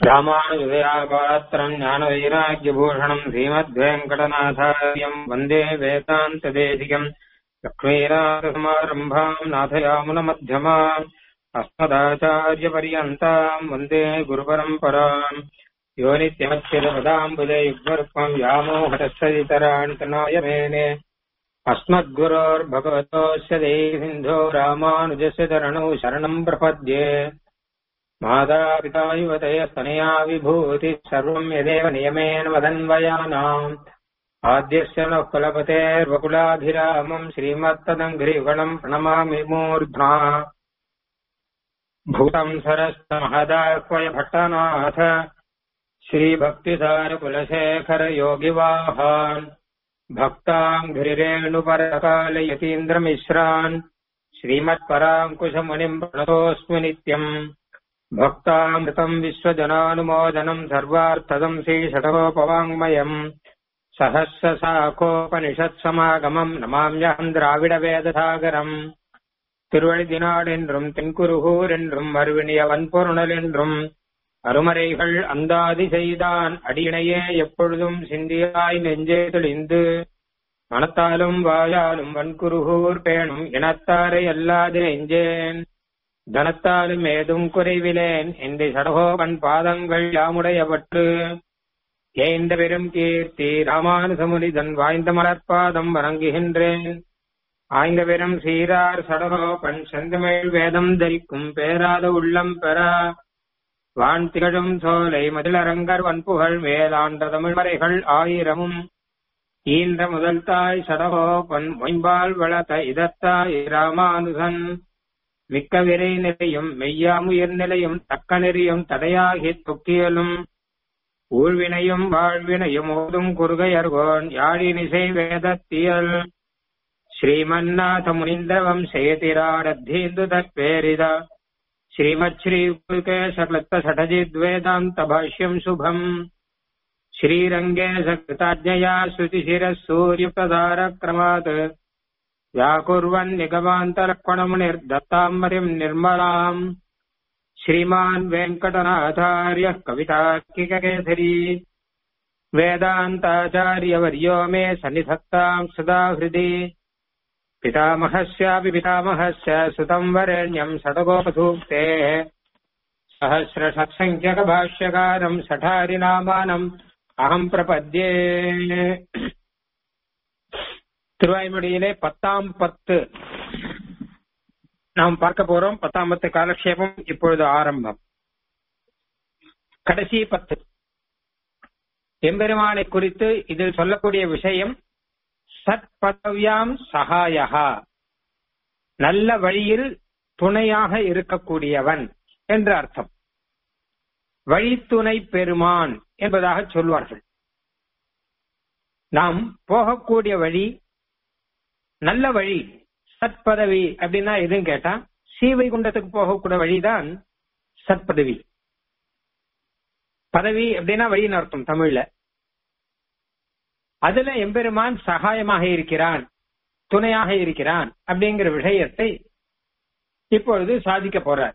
ராமானுஜதயாபாத்திரம் ஞானவைராக்கியபூஷணம் ஸ்ரீமத்வேங்கடநாதாரியம் வந்தே வேதாந்ததேசிகம் லக்ஷ்மீராசமாரம்பாம் நாதயாமுனமध्यமாம் अस्मदाचार्यपर्यन्ताम् वन्दे गुरुपरम्पराम् यो नित्यमच्युतपदाम्बुजे युग्मरुक्मम् व्यामोहतस्तदितराणि तनाय मेने अस्मद्गुरोर्भगवतोऽस्य देहिन्धो रामानुजस्य चरणौ शरणम् प्रपद्ये मातापिता युवतयस्तनया विभूतिः सर्वम् यदेव नियमेन वदन्वयानाम् आद्यस्य नः कुलपतेर्वकुलाभिरामम् श्रीमत्तदङ्घ्रिगणम् प्रणमामि मूर्ध्ना भूतम् सरस्तमहदाह्वय भट्टनाथ श्रीभक्तिसारकुलशेखर योगिवाहान् भक्ताङ्घ्रिरेणुपरकालयतीन्द्रमिश्रान् श्रीमत्पराङ्कुशमुनिम् प्रणतोऽस्मि नित्यम् भक्तामृतम् विश्वजनानुमोदनम् सर्वार्थदम् श्रीषटकोपवाङ्मयम् सहस्रशाखोपनिषत्समागमम् नमाम्यहम् द्राविडवेदसागरम् திருவழிதினாடென்றும் தென்குருகூர் என்றும் மறுவினியவன் பொருணல் என்றும் அருமறைகள் அந்தாதி செய்தான் அடியினையே எப்பொழுதும் சிந்தியாய் நெஞ்சே தெளிந்து மனத்தாலும் வாயாலும் வன்குருகூர் பேணும் இனத்தாரை அல்லாது நெஞ்சேன் தனத்தாலும் ஏதும் குறைவிலேன் இந்த சடகோபன் பாதங்கள் யாமுடையவற்று ஏந்த பெரும் கீர்த்தி ராமானுசமுனிதன் வாய்ந்த மலர்பாதம் வணங்குகின்றேன் ஆய்ந்த பெரும் சீரார் சடகோபன் செந்தமிழ் வேதம் தரிக்கும் பேராத உள்ளம் பெற வான் திகழும் சோலை மதிலரங்கர் வன்புகழ் மேலாண்ட தமிழ்மறைகள் ஆயிரமும் ஈன்ற முதல் தாய் சடகோபன் மொயம்பால் வளர்த்த இதத்தாய் ராமானுசன் மிக்க விரை நிலையும் மெய்யாமுயிர் நிலையும் தக்க நெறியும் தடையாகித் தொக்கியலும் ஊழ்வினையும் வாழ்வினையும் ஓதும் குறுகையர்கோன் யாழினிசை வேதத்தியல் ಶ್ರೀಮನ್ನಾಥ ಮುನೀಂದ್ರವಂ ಶಯತಿರಾರದ್ಧೀಂದು ತತ್ಪೇರಿದ ಶ್ರೀಮಚ್ಛ್ರೀ ಕುಲ್ಕೇಶಕ್ಲತ್ತ ಷಠಜಿದ್ವೇದಾಂತ ಭಾಷ್ಯಂ ಶುಭಂ ಶ್ರೀರಂಗೇ ಸಕೃತಾಜ್ಞಯಾ ಶ್ರುತಿಶಿರಃ ಸೂರ್ಯಪ್ರದಾರ ಕ್ರಮಾತ್ ವ್ಯಾಕುರ್ವನ್ ನಿಗಮಾಂತರಕ್ವಣಮುನಿರ್ದತ್ತಾಂಬರಿಂ ನಿರ್ಮಲಾಂ ಶ್ರೀಮಾನ್ ವೆಂಕಟನಾಥಾರ್ಯ ಕವಿತಾರ್ಕಿಕಕೇಸರಿ वेदान्ताचार्यवर्यो मे सन्निधत्ताम् सदा हृदि पितामहस्यापि पितामहस्य सुतम् वरेण्यम् षडगोपसूक्तेः सहस्रषट्सङ्ख्यकभाष्यकारम् सठारिनामानम् அகம் பிரபத்யே திருவாய்மொழியிலே பத்தாம் பத்து நாம் பார்க்க போறோம் பத்தாம் பத்து காலக்ஷேபம் இப்பொழுது ஆரம்பம் கடைசி பத்து எம்பெருமானை குறித்து இதில் சொல்லக்கூடிய விஷயம் சத் பதவியாம் சகாயகா நல்ல வழியில் துணையாக இருக்கக்கூடியவன் என்று அர்த்தம் வழித்துணை பெருமான் என்பதாக சொல்வார்கள் நாம் போகக்கூடிய வழி நல்ல வழி சத்பதவி அப்படின்னா எதுவும் கேட்டா ஸ்ரீவைகுண்டத்துக்கு போகக்கூடிய வழிதான் சத்பதவி பதவி அப்படின்னா வழின்னு அர்த்தம் தமிழ்ல அதுல எம்பெருமான் சகாயமாக இருக்கிறான் துணையாக இருக்கிறான் அப்படிங்கிற விஷயத்தை இப்பொழுது சாதிக்க போறார்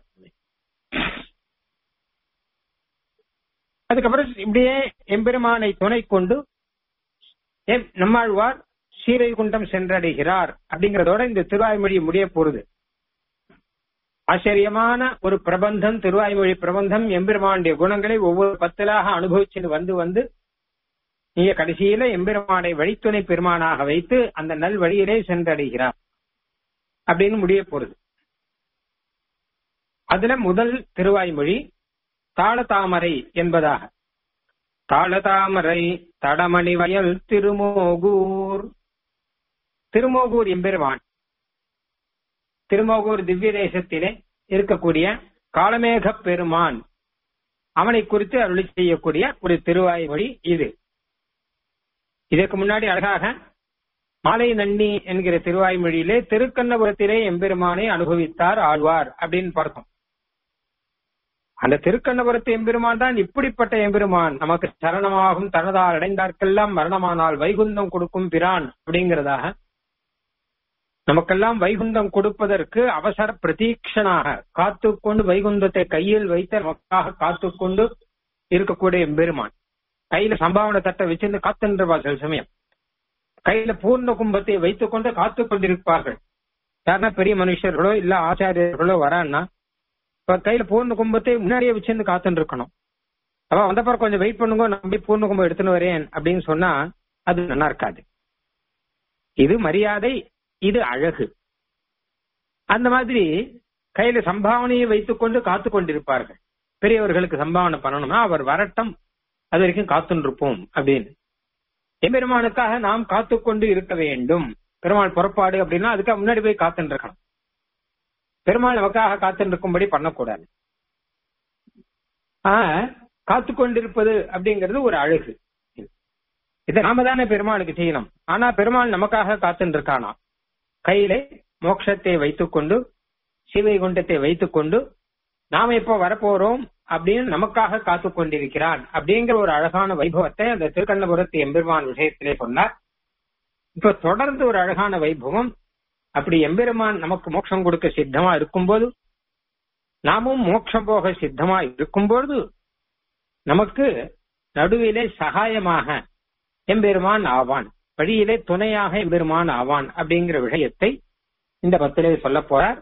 அதுக்கப்புறம் இப்படியே எம்பெருமானை துணை கொண்டு நம்மாழ்வார் ஸ்ரீவைகுண்டம் சென்றடைகிறார் அப்படிங்கறதோட இந்த திருவாய்மொழி முடிய போறது ஆச்சரியமான ஒரு பிரபந்தம் திருவாய்மொழி பிரபந்தம் எம்பெருமானுடைய குணங்களை ஒவ்வொரு பத்திலாக அனுபவிச்சுட்டு வந்து வந்து நீங்க கடைசியில எம்பெருமானை வழித்துணை பெருமானாக வைத்து அந்த நல் வழியிலே சென்றடைகிறார் அப்படின்னு முடிய போறது அதுல முதல் திருவாய்மொழி தாளதாமரை என்பதாக தாளதாமரை தடமணி வயல் திருமோகூர் திருமோகூர் எம்பெருமான் திருமோகூர் திவ்ய தேசத்திலே இருக்கக்கூடிய காலமேக பெருமான் அவனை குறித்து அருளி செய்யக்கூடிய ஒரு திருவாய்மொழி இது இதற்கு முன்னாடி அழகாக மாலை நன்னி என்கிற திருவாய்மொழியிலே திருக்கண்ணபுரத்திலே எம்பெருமானை அனுபவித்தார் ஆழ்வார் அப்படின்னு பார்த்தோம் அந்த திருக்கண்ணபுரத்து எம்பெருமான் தான் இப்படிப்பட்ட எம்பெருமான் நமக்கு சரணமாகும் தனதால் அடைந்தார்க்கெல்லாம் மரணமானால் வைகுந்தம் கொடுக்கும் பிரான் அப்படிங்கிறதாக நமக்கெல்லாம் வைகுந்தம் கொடுப்பதற்கு அவசர பிரதீட்சனாக காத்துக்கொண்டு வைகுந்தத்தை கையில் வைத்து நமக்காக காத்துக்கொண்டு இருக்கக்கூடிய எம்பெருமான் கையில சம்பாவனை தட்டை வச்சிருந்து காத்துன்றவா சில சமயம் கையில பூர்ண கும்பத்தை வைத்துக் கொண்டு காத்து கொண்டிருப்பார்கள் யாருன்னா பெரிய மனுஷர்களோ இல்ல ஆச்சாரியர்களோ வரான்னா இப்ப கையில பூர்ண கும்பத்தை முன்னாடியே வச்சிருந்து காத்துன்னு இருக்கணும் அவ வந்தப்பறம் கொஞ்சம் வெயிட் பண்ணுங்க நான் போய் பூர்ண கும்பம் எடுத்துன்னு வரேன் அப்படின்னு சொன்னா அது நல்லா இருக்காது இது மரியாதை இது அழகு அந்த மாதிரி கையில சம்பாவனையை வைத்துக் கொண்டு காத்து கொண்டிருப்பார்கள் பெரியவர்களுக்கு சம்பாவனை பண்ணணும்னா அவர் வரட்டும் அது வரைக்கும் காத்துன்னு இருப்போம் அப்படின்னு எம்பெருமானுக்காக நாம் காத்து கொண்டு இருக்க வேண்டும் பெருமாள் புறப்பாடு அப்படின்னா அதுக்காக முன்னாடி போய் காத்துன்னு இருக்கணும் பெருமாள் நமக்காக காத்துன்னு இருக்கும்படி பண்ணக்கூடாது ஆஹ் காத்து கொண்டிருப்பது அப்படிங்கிறது ஒரு அழகு இதை நாம தானே பெருமாளுக்கு செய்யணும் ஆனா பெருமாள் நமக்காக காத்துன்னு இருக்கானா கையிலே மோட்சத்தை வைத்துக்கொண்டு சிவை குண்டத்தை வைத்துக்கொண்டு நாம எப்ப வரப்போறோம் அப்படின்னு நமக்காக காத்து கொண்டிருக்கிறான் அப்படிங்கிற ஒரு அழகான வைபவத்தை அந்த திருக்கண்ணபுரத்து எம்பெருமான் விஷயத்திலே சொன்னார் இப்ப தொடர்ந்து ஒரு அழகான வைபவம் அப்படி எம்பெருமான் நமக்கு மோட்சம் கொடுக்க சித்தமா இருக்கும்போது நாமும் மோட்சம் போக சித்தமா இருக்கும்போது நமக்கு நடுவிலே சகாயமாக எம்பெருமான் ஆவான் வழியிலே துணையாக எம்பெருமான் ஆவான் அப்படிங்கிற விஷயத்தை இந்த பத்திலே சொல்ல போறார்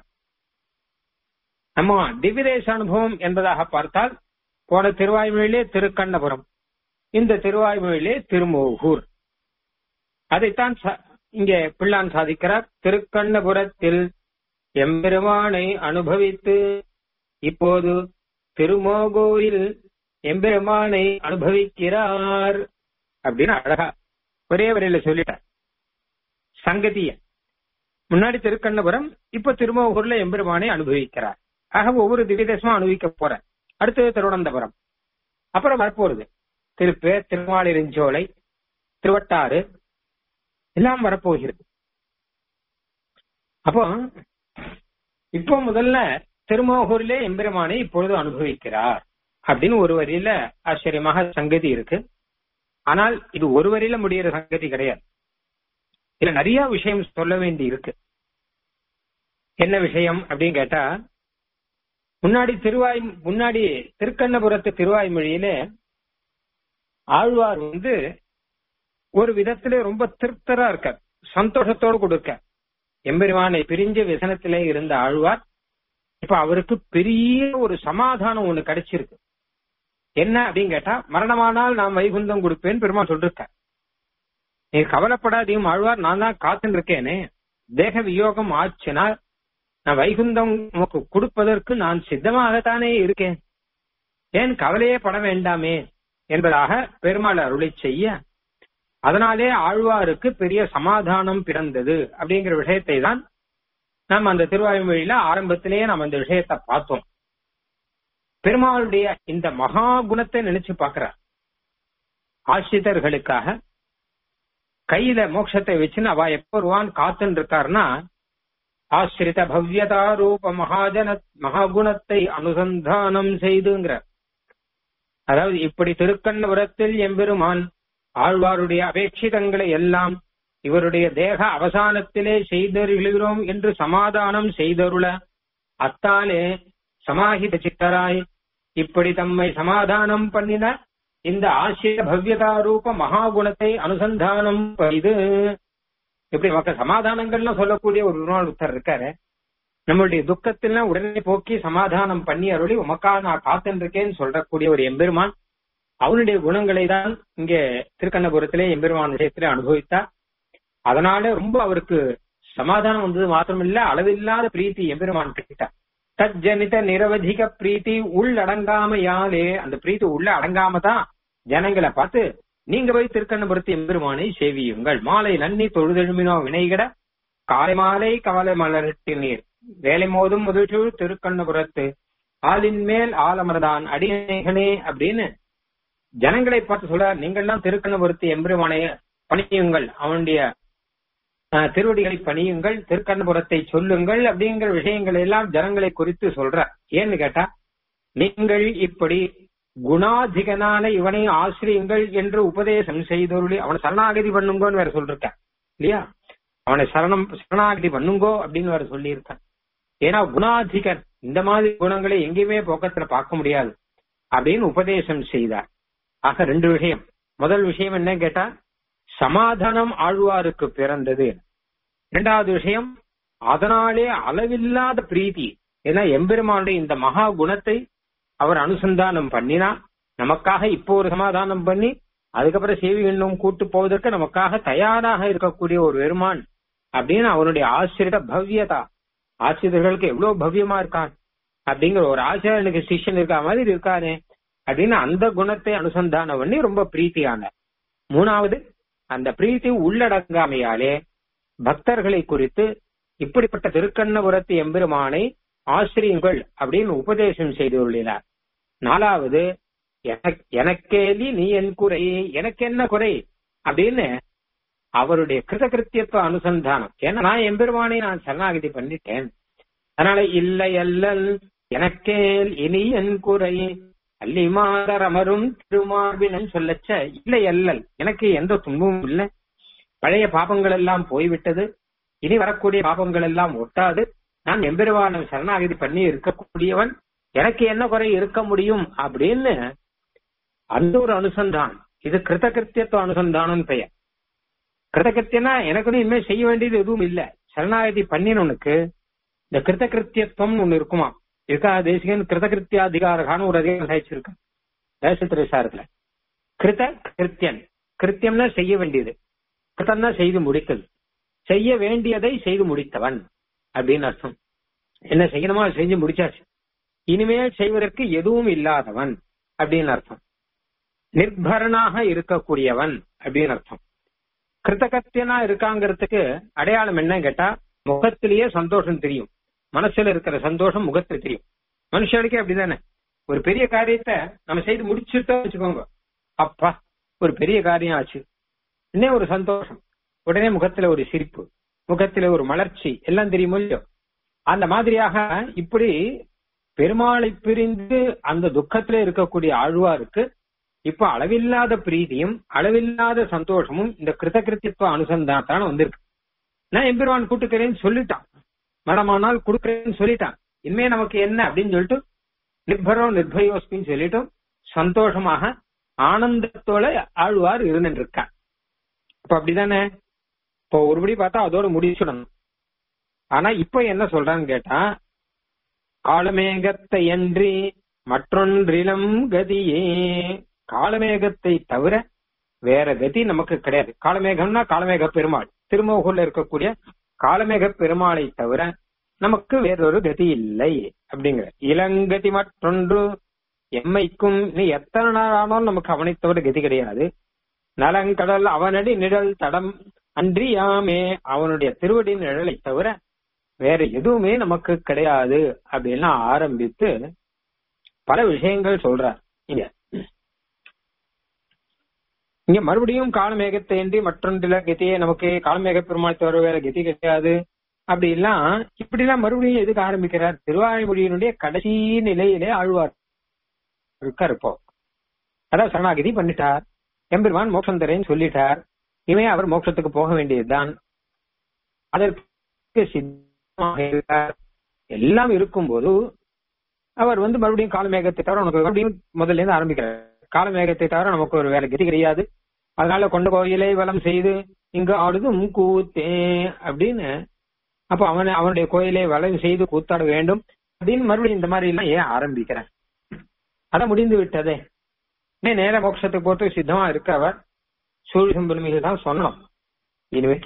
நம்ம திவ்யதேச அனுபவம் என்பதாக பார்த்தால் போன திருவாய்மொழியிலே திருக்கண்ணபுரம் இந்த திருவாய்மொழியிலே திருமோகூர் அதைத்தான் இங்கே பிள்ளான் சாதிக்கிறார் திருக்கண்ணபுரத்தில் எம்பெருமானை அனுபவித்து இப்போது திருமோகூரில் எம்பெருமானை அனுபவிக்கிறார் அப்படின்னு அழகா ஒரே வரையில சொல்லிட்டார் சங்கதிய முன்னாடி திருக்கண்ணபுரம் இப்ப திருமோகூர்ல எம்பெருமானை அனுபவிக்கிறார் ஆக ஒவ்வொரு திவ்யதேசமா அனுபவிக்க போற அடுத்தது திருவனந்தபுரம் அப்புறம் வரப்போறது திருப்பே திருமாலிருஞ்சோலை திருவட்டாறு எல்லாம் வரப்போகிறது அப்போ இப்போ முதல்ல திருமோகூரிலே எம்பெருமானை இப்பொழுது அனுபவிக்கிறார் அப்படின்னு ஒரு வரியில ஆச்சரியமாக சங்கதி இருக்கு ஆனால் இது ஒரு வரியில முடியிற சங்கதி கிடையாது இதுல நிறைய விஷயம் சொல்ல வேண்டி இருக்கு என்ன விஷயம் அப்படின்னு கேட்டா முன்னாடி திருவாய் முன்னாடி திருக்கண்ணபுரத்து திருவாய்மொழியில ஆழ்வார் வந்து ஒரு விதத்திலே ரொம்ப திருப்தரா இருக்க சந்தோஷத்தோடு கொடுக்க எம்பெருமானை பிரிஞ்ச விசனத்திலே இருந்த ஆழ்வார் இப்ப அவருக்கு பெரிய ஒரு சமாதானம் ஒண்ணு கிடைச்சிருக்கு என்ன அப்படின்னு கேட்டா மரணமானால் நான் வைகுந்தம் கொடுப்பேன் பெருமாள் சொல்லிருக்க நீ கவலைப்படாதையும் ஆழ்வார் நான் தான் காத்துன்னு இருக்கேனே தேக வியோகம் ஆச்சுனால் நான் வைகுந்தம் உனக்கு கொடுப்பதற்கு நான் சித்தமாகத்தானே இருக்கேன் ஏன் கவலையே பட வேண்டாமே என்பதாக பெருமாள் அருளை செய்ய அதனாலே ஆழ்வாருக்கு பெரிய சமாதானம் பிறந்தது அப்படிங்கிற விஷயத்தை தான் நாம் அந்த திருவாய்மொழியில ஆரம்பத்திலேயே நாம் அந்த விஷயத்தை பார்த்தோம் பெருமாளுடைய இந்த மகா குணத்தை நினைச்சு பாக்குறார் ஆசிரியர்களுக்காக கையில மோட்சத்தை வச்சுன்னு அவ எப்ப வருவான் காத்துன்னு இருக்காருன்னா ஆசிரித பவ்யதா ரூப மகாஜன மகாகுணத்தை அனுசந்தானம் செய்துங்கிற அதாவது இப்படி திருக்கண்ணபுரத்தில் எம்பெருமான் ஆழ்வாருடைய அபேட்சிதங்களை எல்லாம் இவருடைய தேக அவசானத்திலே செய்தருகிறோம் என்று சமாதானம் செய்தருள அத்தாலே சமாஹித சித்தராய் இப்படி தம்மை சமாதானம் பண்ணின இந்த ஆசிரிய பவ்யதா ரூப மகாகுணத்தை அனுசந்தானம் செய்து இப்படி மக்கள் சமாதானங்கள்லாம் சொல்லக்கூடிய ஒரு நாள் ஒருத்தர் இருக்காரு நம்மளுடைய துக்கத்திலாம் உடனே போக்கி சமாதானம் பண்ணி அருளி உமக்காக நான் காத்துன்னு இருக்கேன்னு சொல்றக்கூடிய ஒரு எம்பெருமான் அவனுடைய குணங்களை தான் இங்கே திருக்கண்ணபுரத்திலே எம்பெருமான் விஷயத்திலே அனுபவித்தார் அதனால ரொம்ப அவருக்கு சமாதானம் வந்தது மாத்திரமில்ல அளவில்லாத பிரீத்தி எம்பெருமான் கிட்ட தஜ்ஜனித நிரவதிக பிரீத்தி உள்ளடங்காமையாலே அந்த பிரீத்தி உள்ள அடங்காம தான் ஜனங்களை பார்த்து நீங்க போய் திருக்கண்ணபுரத்து எம்பெருமானை சேவியுங்கள் மாலை நன்னி தொழுதெழுமினோ வினைகிட காலை மாலை கவலை மலரிட்டு நீர் வேலை மோதும் முதல் திருக்கண்ணபுரத்து ஆளின் மேல் ஆலமரதான் அடிநேகனே அப்படின்னு ஜனங்களை பார்த்து சொல்ற நீங்கள்லாம் திருக்கண்ணபுரத்து எம்பெருமானை பணியுங்கள் அவனுடைய திருவடிகளை பணியுங்கள் திருக்கண்ணபுரத்தை சொல்லுங்கள் அப்படிங்கிற விஷயங்கள் எல்லாம் ஜனங்களை குறித்து சொல்ற ஏன்னு கேட்டா நீங்கள் இப்படி குணாதிகனான இவனை ஆசிரியுங்கள் என்று உபதேசம் செய்தொருளி அவனை சரணாகதி பண்ணுங்கோன்னு வேற சொல்லிருக்க இல்லையா அவனை சரணம் சரணாகதி பண்ணுங்கோ அப்படின்னு வேற சொல்லியிருக்க ஏன்னா குணாதிகன் இந்த மாதிரி குணங்களை எங்கேயுமே போக்கத்துல பார்க்க முடியாது அப்படின்னு உபதேசம் செய்தார் ஆக ரெண்டு விஷயம் முதல் விஷயம் என்ன கேட்டா சமாதானம் ஆழ்வாருக்கு பிறந்தது இரண்டாவது விஷயம் அதனாலே அளவில்லாத பிரீத்தி ஏன்னா எம்பெருமானுடைய இந்த மகா குணத்தை அவர் அனுசந்தானம் பண்ணினா நமக்காக இப்போ ஒரு சமாதானம் பண்ணி அதுக்கப்புறம் சேவி எண்ணும் கூட்டு போவதற்கு நமக்காக தயாராக இருக்கக்கூடிய ஒரு பெருமான் அப்படின்னு அவனுடைய ஆசிரியர பவ்யதா ஆசிரியர்களுக்கு எவ்வளவு பவ்யமா இருக்கான் அப்படிங்கிற ஒரு ஆசிரியனுக்கு சிஷ்யன் இருக்கா மாதிரி இருக்கானே அப்படின்னு அந்த குணத்தை அனுசந்தானம் பண்ணி ரொம்ப பிரீத்தியான மூணாவது அந்த பிரீத்தி உள்ளடங்காமையாலே பக்தர்களை குறித்து இப்படிப்பட்ட திருக்கண்ணபுரத்து எம்பெருமானை ஆசிரியுங்கள் அப்படின்னு உபதேசம் செய்து உள்ளார் நாலாவது எனக்கேலி நீ என் குறை எனக்கு என்ன குறை அப்படின்னு அவருடைய கிருதகிருத்தியத்துவ அனுசந்தானம் ஏன்னா நான் எம்பெருமானை நான் சரணாகதி பண்ணிட்டேன் அதனால இல்லை அல்லல் எனக்கேல் இனி என் குறை அல்லி மாதர் அமரும் திருமார்பினன் சொல்லச்ச இல்லை அல்லல் எனக்கு எந்த துன்பமும் இல்லை பழைய பாபங்கள் எல்லாம் போய்விட்டது இனி வரக்கூடிய பாபங்கள் எல்லாம் ஒட்டாது நான் எம்பெருமான சரணாகதி பண்ணி இருக்கக்கூடியவன் எனக்கு என்ன குறை இருக்க முடியும் அப்படின்னு அந்த ஒரு அனுசந்தானம் இது கிருத்தகிருத்தியத்துவ அனுசந்தானம் பெயர் கிருத்தகிருத்தியனா எனக்கு இனிமே செய்ய வேண்டியது எதுவும் இல்ல சரணாகதி பண்ணினவனுக்கு இந்த கிருத்தகிருத்தியத்துவம் ஒண்ணு இருக்குமா இருக்கா தேசிகன் கிருத்தகிருத்தியாதிகாரகான ஒரு அதிகாரம் சாய்ச்சிருக்கேன் தேசத்திரை சாரத்துல கிருத கிருத்தியன் கிருத்தியம்னா செய்ய வேண்டியது கிருத்தம்னா செய்து முடித்தது செய்ய வேண்டியதை செய்து முடித்தவன் அப்படின்னு அர்த்தம் என்ன செய்யணுமோ அதை செஞ்சு முடிச்சாச்சு இனிமேல் செய்வதற்கு எதுவும் இல்லாதவன் அப்படின்னு அர்த்தம் நிர்பரனாக இருக்கக்கூடியவன் அப்படின்னு அர்த்தம் கிருத்தகத்தியனா இருக்காங்கிறதுக்கு அடையாளம் என்ன கேட்டா முகத்திலேயே சந்தோஷம் தெரியும் மனசுல இருக்கிற சந்தோஷம் முகத்துல தெரியும் மனுஷனுக்கே அப்படிதானே ஒரு பெரிய காரியத்தை நம்ம செய்து முடிச்சுட்டோம் வச்சுக்கோங்க அப்பா ஒரு பெரிய காரியம் ஆச்சு இன்னும் ஒரு சந்தோஷம் உடனே முகத்துல ஒரு சிரிப்பு முகத்துல ஒரு மலர்ச்சி எல்லாம் தெரியுமோ இல்லையோ அந்த மாதிரியாக இப்படி பெருமாளை பிரிந்து அந்த துக்கத்துல இருக்கக்கூடிய ஆழ்வாருக்கு இப்ப அளவில்லாத பிரீதியும் அளவில்லாத சந்தோஷமும் இந்த கிருத்தகிருத்தித்துவ அனுசந்தானத்தான வந்திருக்கு நான் எம்பெருமான் கூட்டுக்கிறேன்னு சொல்லிட்டான் மனமானால் கொடுக்கிறேன்னு சொல்லிட்டான் இனிமே நமக்கு என்ன அப்படின்னு சொல்லிட்டு நிர்பரோ நிர்பயோஸ்மின்னு சொல்லிட்டு சந்தோஷமாக ஆனந்தத்தோட ஆழ்வார் இருந்துட்டு இருக்கான் இப்ப அப்படிதானே இப்போ ஒருபடி பார்த்தா அதோட முடிச்சிடணும் ஆனா இப்ப என்ன சொல்றான்னு கேட்டா காலமேகத்தை அன்றி மற்றொன்றிலம் கதியே காலமேகத்தை தவிர வேற கதி நமக்கு கிடையாது காலமேகம்னா காலமேக பெருமாள் திருமோகூர்ல இருக்கக்கூடிய காலமேக பெருமாளை தவிர நமக்கு வேறொரு கதி இல்லை அப்படிங்கிற இளங்கதி மற்றொன்று எம்மைக்கும் நீ எத்தனை நாள் ஆனாலும் நமக்கு அவனை தவிர கதி கிடையாது நலங்கடல் அவனடி நிழல் தடம் அன்றியாமே அவனுடைய திருவடி நிழலை தவிர வேற எதுவுமே நமக்கு கிடையாது அப்படின்னு ஆரம்பித்து பல விஷயங்கள் சொல்றார் இங்க இங்க மறுபடியும் காலமேகத்தை இன்றி மற்றொன்றில கதியே நமக்கு காலமேக பெருமாள் தவிர வேற கதி கிடையாது அப்படி எல்லாம் இப்படி எல்லாம் மறுபடியும் எதுக்கு ஆரம்பிக்கிறார் திருவாய்மொழியினுடைய கடைசி நிலையிலே ஆழ்வார் இருக்கார் இப்போ அதான் சரணாகதி பண்ணிட்டார் எம்பெருமான் மோட்சம் தரேன்னு சொல்லிட்டார் இவன் அவர் மோட்சத்துக்கு போக வேண்டியதுதான் அதற்கு சித்தமாக இருக்கார் எல்லாம் இருக்கும்போது அவர் வந்து மறுபடியும் காலமேகத்தை தவிர உனக்கு மறுபடியும் முதல்ல இருந்து ஆரம்பிக்கிறார் காலமேகத்தை தவிர நமக்கு ஒரு வேலை கதி கிடையாது அதனால கொண்ட கோயிலை வளம் செய்து இங்கு ஆடுதும் கூத்தே அப்படின்னு அப்ப அவன் அவனுடைய கோயிலை வளம் செய்து கூத்தாட வேண்டும் அப்படின்னு மறுபடியும் இந்த மாதிரி எல்லாம் ஏன் ஆரம்பிக்கிறேன் அதான் முடிந்து விட்டதே நேர மோட்சத்துக்கு போட்டு சித்தமா இருக்க அவர் சூரிய சம்பரமிகள் தான் சொன்னோம் இனிமே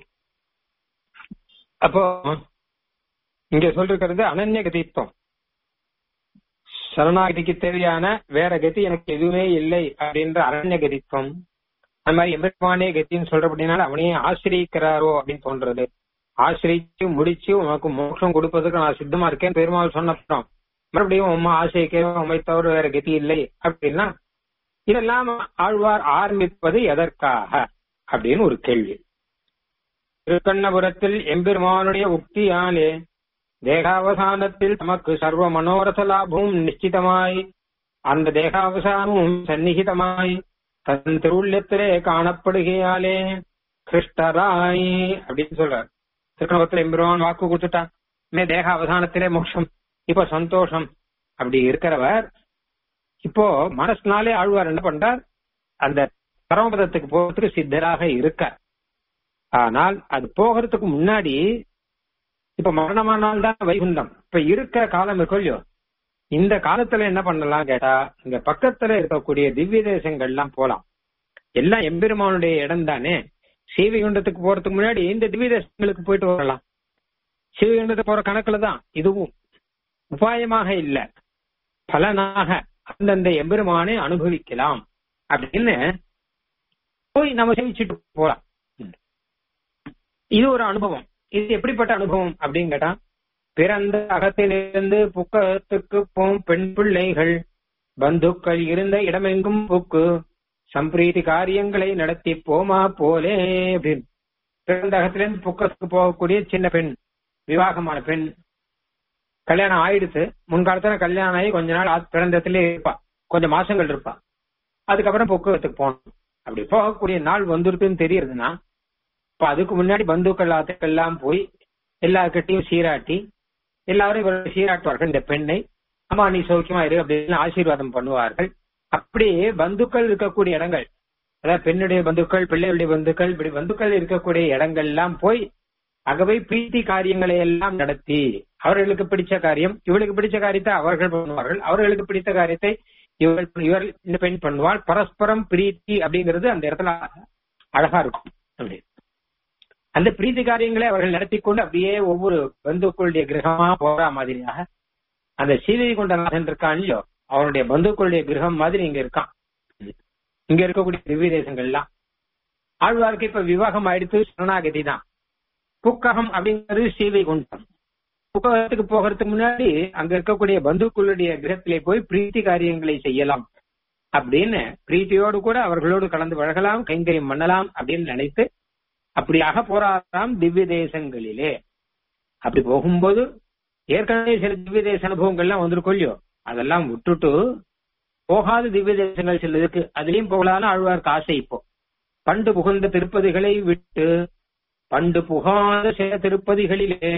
அப்போ இங்க சொல்லிருக்கிறது அனன்ய கதித்துவம் சரணாகதிக்கு தேவையான வேற கதி எனக்கு எதுவுமே இல்லை அப்படின்ற அரண்ய கதித்துவம் அந்த மாதிரி எம்பெருமானே கத்தின்னு சொல்றபடினால அவனையே ஆசிரியிக்கிறாரோ அப்படின்னு தோன்றது ஆசிரியிச்சு முடிச்சு உனக்கு மோட்சம் கொடுப்பதற்கு நான் சித்தமா இருக்கேன் பெருமாள் சொன்னப்புறம் மறுபடியும் உமா ஆசைக்கே உண்மை தவிர வேற கதி இல்லை அப்படின்னா இதெல்லாம் ஆழ்வார் ஆரம்பிப்பது எதற்காக அப்படின்னு ஒரு கேள்வி திருக்கண்ணபுரத்தில் எம்பெருமானுடைய உக்தியாலே தேகாவசானத்தில் தமக்கு சர்வ மனோரத லாபமும் நிச்சிதமாய் அந்த தேகாவசானமும் சந்நிகிதமாய் தன் திருவுள்ளத்திலே காணப்படுகையாலே கிருஷ்டராய் அப்படின்னு சொல்றார் திருக்கணபுரத்தில் எம்பெருமான் வாக்கு கொடுத்துட்டா இனிமே தேக அவசானத்திலே மோட்சம் இப்ப சந்தோஷம் அப்படி இருக்கிறவர் இப்போ மனசுனாலே ஆழ்வார் என்ன பண்றார் அந்த பரமபதத்துக்கு போகிறதுக்கு சித்தராக இருக்க ஆனால் அது போகிறதுக்கு முன்னாடி இப்ப மரணமானால் தான் வைகுண்டம் இப்ப இருக்கிற காலம் இருக்கும் இல்லையோ இந்த காலத்துல என்ன பண்ணலாம் கேட்டா இங்க பக்கத்துல இருக்கக்கூடிய திவ்ய தேசங்கள்லாம் போலாம் எல்லாம் எம்பெருமானுடைய இடம் தானே சீவைகுண்டத்துக்கு போறதுக்கு முன்னாடி இந்த திவ்ய தேசங்களுக்கு போயிட்டு வரலாம் சிவகுண்டத்துக்கு போற கணக்குல தான் இதுவும் உபாயமாக இல்ல பலனாக அந்தந்த எம்பெருமானை அனுபவிக்கலாம் அப்படின்னு போய் நம்ம சேமிச்சுட்டு போலாம் இது ஒரு அனுபவம் இது எப்படிப்பட்ட அனுபவம் அப்படின்னு கேட்டா பிறந்த அகத்திலிருந்து புக்ககத்துக்கு போம் பெண் பிள்ளைகள் பந்துக்கள் இருந்த இடமெங்கும் புக்கு சம்பிரீதி காரியங்களை நடத்தி போமா போலே அப்படின்னு பிறந்த அகத்திலிருந்து புக்கத்துக்கு போகக்கூடிய சின்ன பெண் விவாகமான பெண் கல்யாணம் ஆயிடுத்து முன்காலத்துல கல்யாணம் ஆகி கொஞ்ச நாள் ஆ- பிறந்ததுல இருப்பா கொஞ்சம் மாசங்கள் இருப்பா அதுக்கப்புறம் புக்ககத்துக்கு போகணும் அப்படி போகக்கூடிய நாள் வந்துருக்குன்னு தெரியுதுன்னா இப்ப அதுக்கு முன்னாடி பந்துக்கள் ஆத்துக்கெல்லாம் போய் எல்லார்கிட்டையும் சீராட்டி எல்லாரும் இவர்கள் சீராட்டுவார்கள் இந்த பெண்ணை அம்மா நீ சௌக்கியமா இரு அப்படின்னு ஆசீர்வாதம் பண்ணுவார்கள் அப்படியே பந்துக்கள் இருக்கக்கூடிய இடங்கள் அதாவது பெண்ணுடைய பந்துக்கள் பிள்ளைகளுடைய பந்துக்கள் இப்படி பந்துக்கள் இருக்கக்கூடிய இடங்கள்லாம் போய் அகவை பிரீத்தி காரியங்களை எல்லாம் நடத்தி அவர்களுக்கு பிடிச்ச காரியம் இவளுக்கு பிடிச்ச காரியத்தை அவர்கள் பண்ணுவார்கள் அவர்களுக்கு பிடித்த காரியத்தை இவள் இவர் இந்த பெண் பண்ணுவாள் பரஸ்பரம் பிரீத்தி அப்படிங்கிறது அந்த இடத்துல அழகா இருக்கும் அப்படி அந்த பிரீத்தி காரியங்களை அவர்கள் நடத்தி கொண்டு அப்படியே ஒவ்வொரு பந்துக்களுடைய கிரகமா போற மாதிரியாக அந்த சீதை கொண்டநாதன் இருக்கான் இல்லையோ அவனுடைய பந்துக்களுடைய கிரகம் மாதிரி இங்க இருக்கான் இங்க இருக்கக்கூடிய திவ்ய தேசங்கள்லாம் ஆழ்வார்க்கு இப்ப விவாகம் ஆயிடுத்து சரணாகதி தான் புக்ககம் அப்படிங்கிறது சீவை குண்டம் புக்ககத்துக்கு போகிறதுக்கு முன்னாடி அங்க இருக்கக்கூடிய பந்துக்களுடைய கிரகத்திலே போய் பிரீத்தி காரியங்களை செய்யலாம் அப்படின்னு பிரீத்தியோடு கூட அவர்களோடு கலந்து பழகலாம் கைங்கரியம் பண்ணலாம் அப்படின்னு நினைத்து அப்படியாக போராடாம் திவ்ய தேசங்களிலே அப்படி போகும்போது ஏற்கனவே சில திவ்ய தேச அனுபவங்கள்லாம் வந்திருக்கும் இல்லையோ அதெல்லாம் விட்டுட்டு போகாத திவ்ய தேசங்கள் சில இருக்கு அதுலயும் போகலான்னு ஆழ்வார்க்கு ஆசை இப்போ பண்டு புகுந்த திருப்பதிகளை விட்டு பண்டு புகாத சில திருப்பதிகளிலே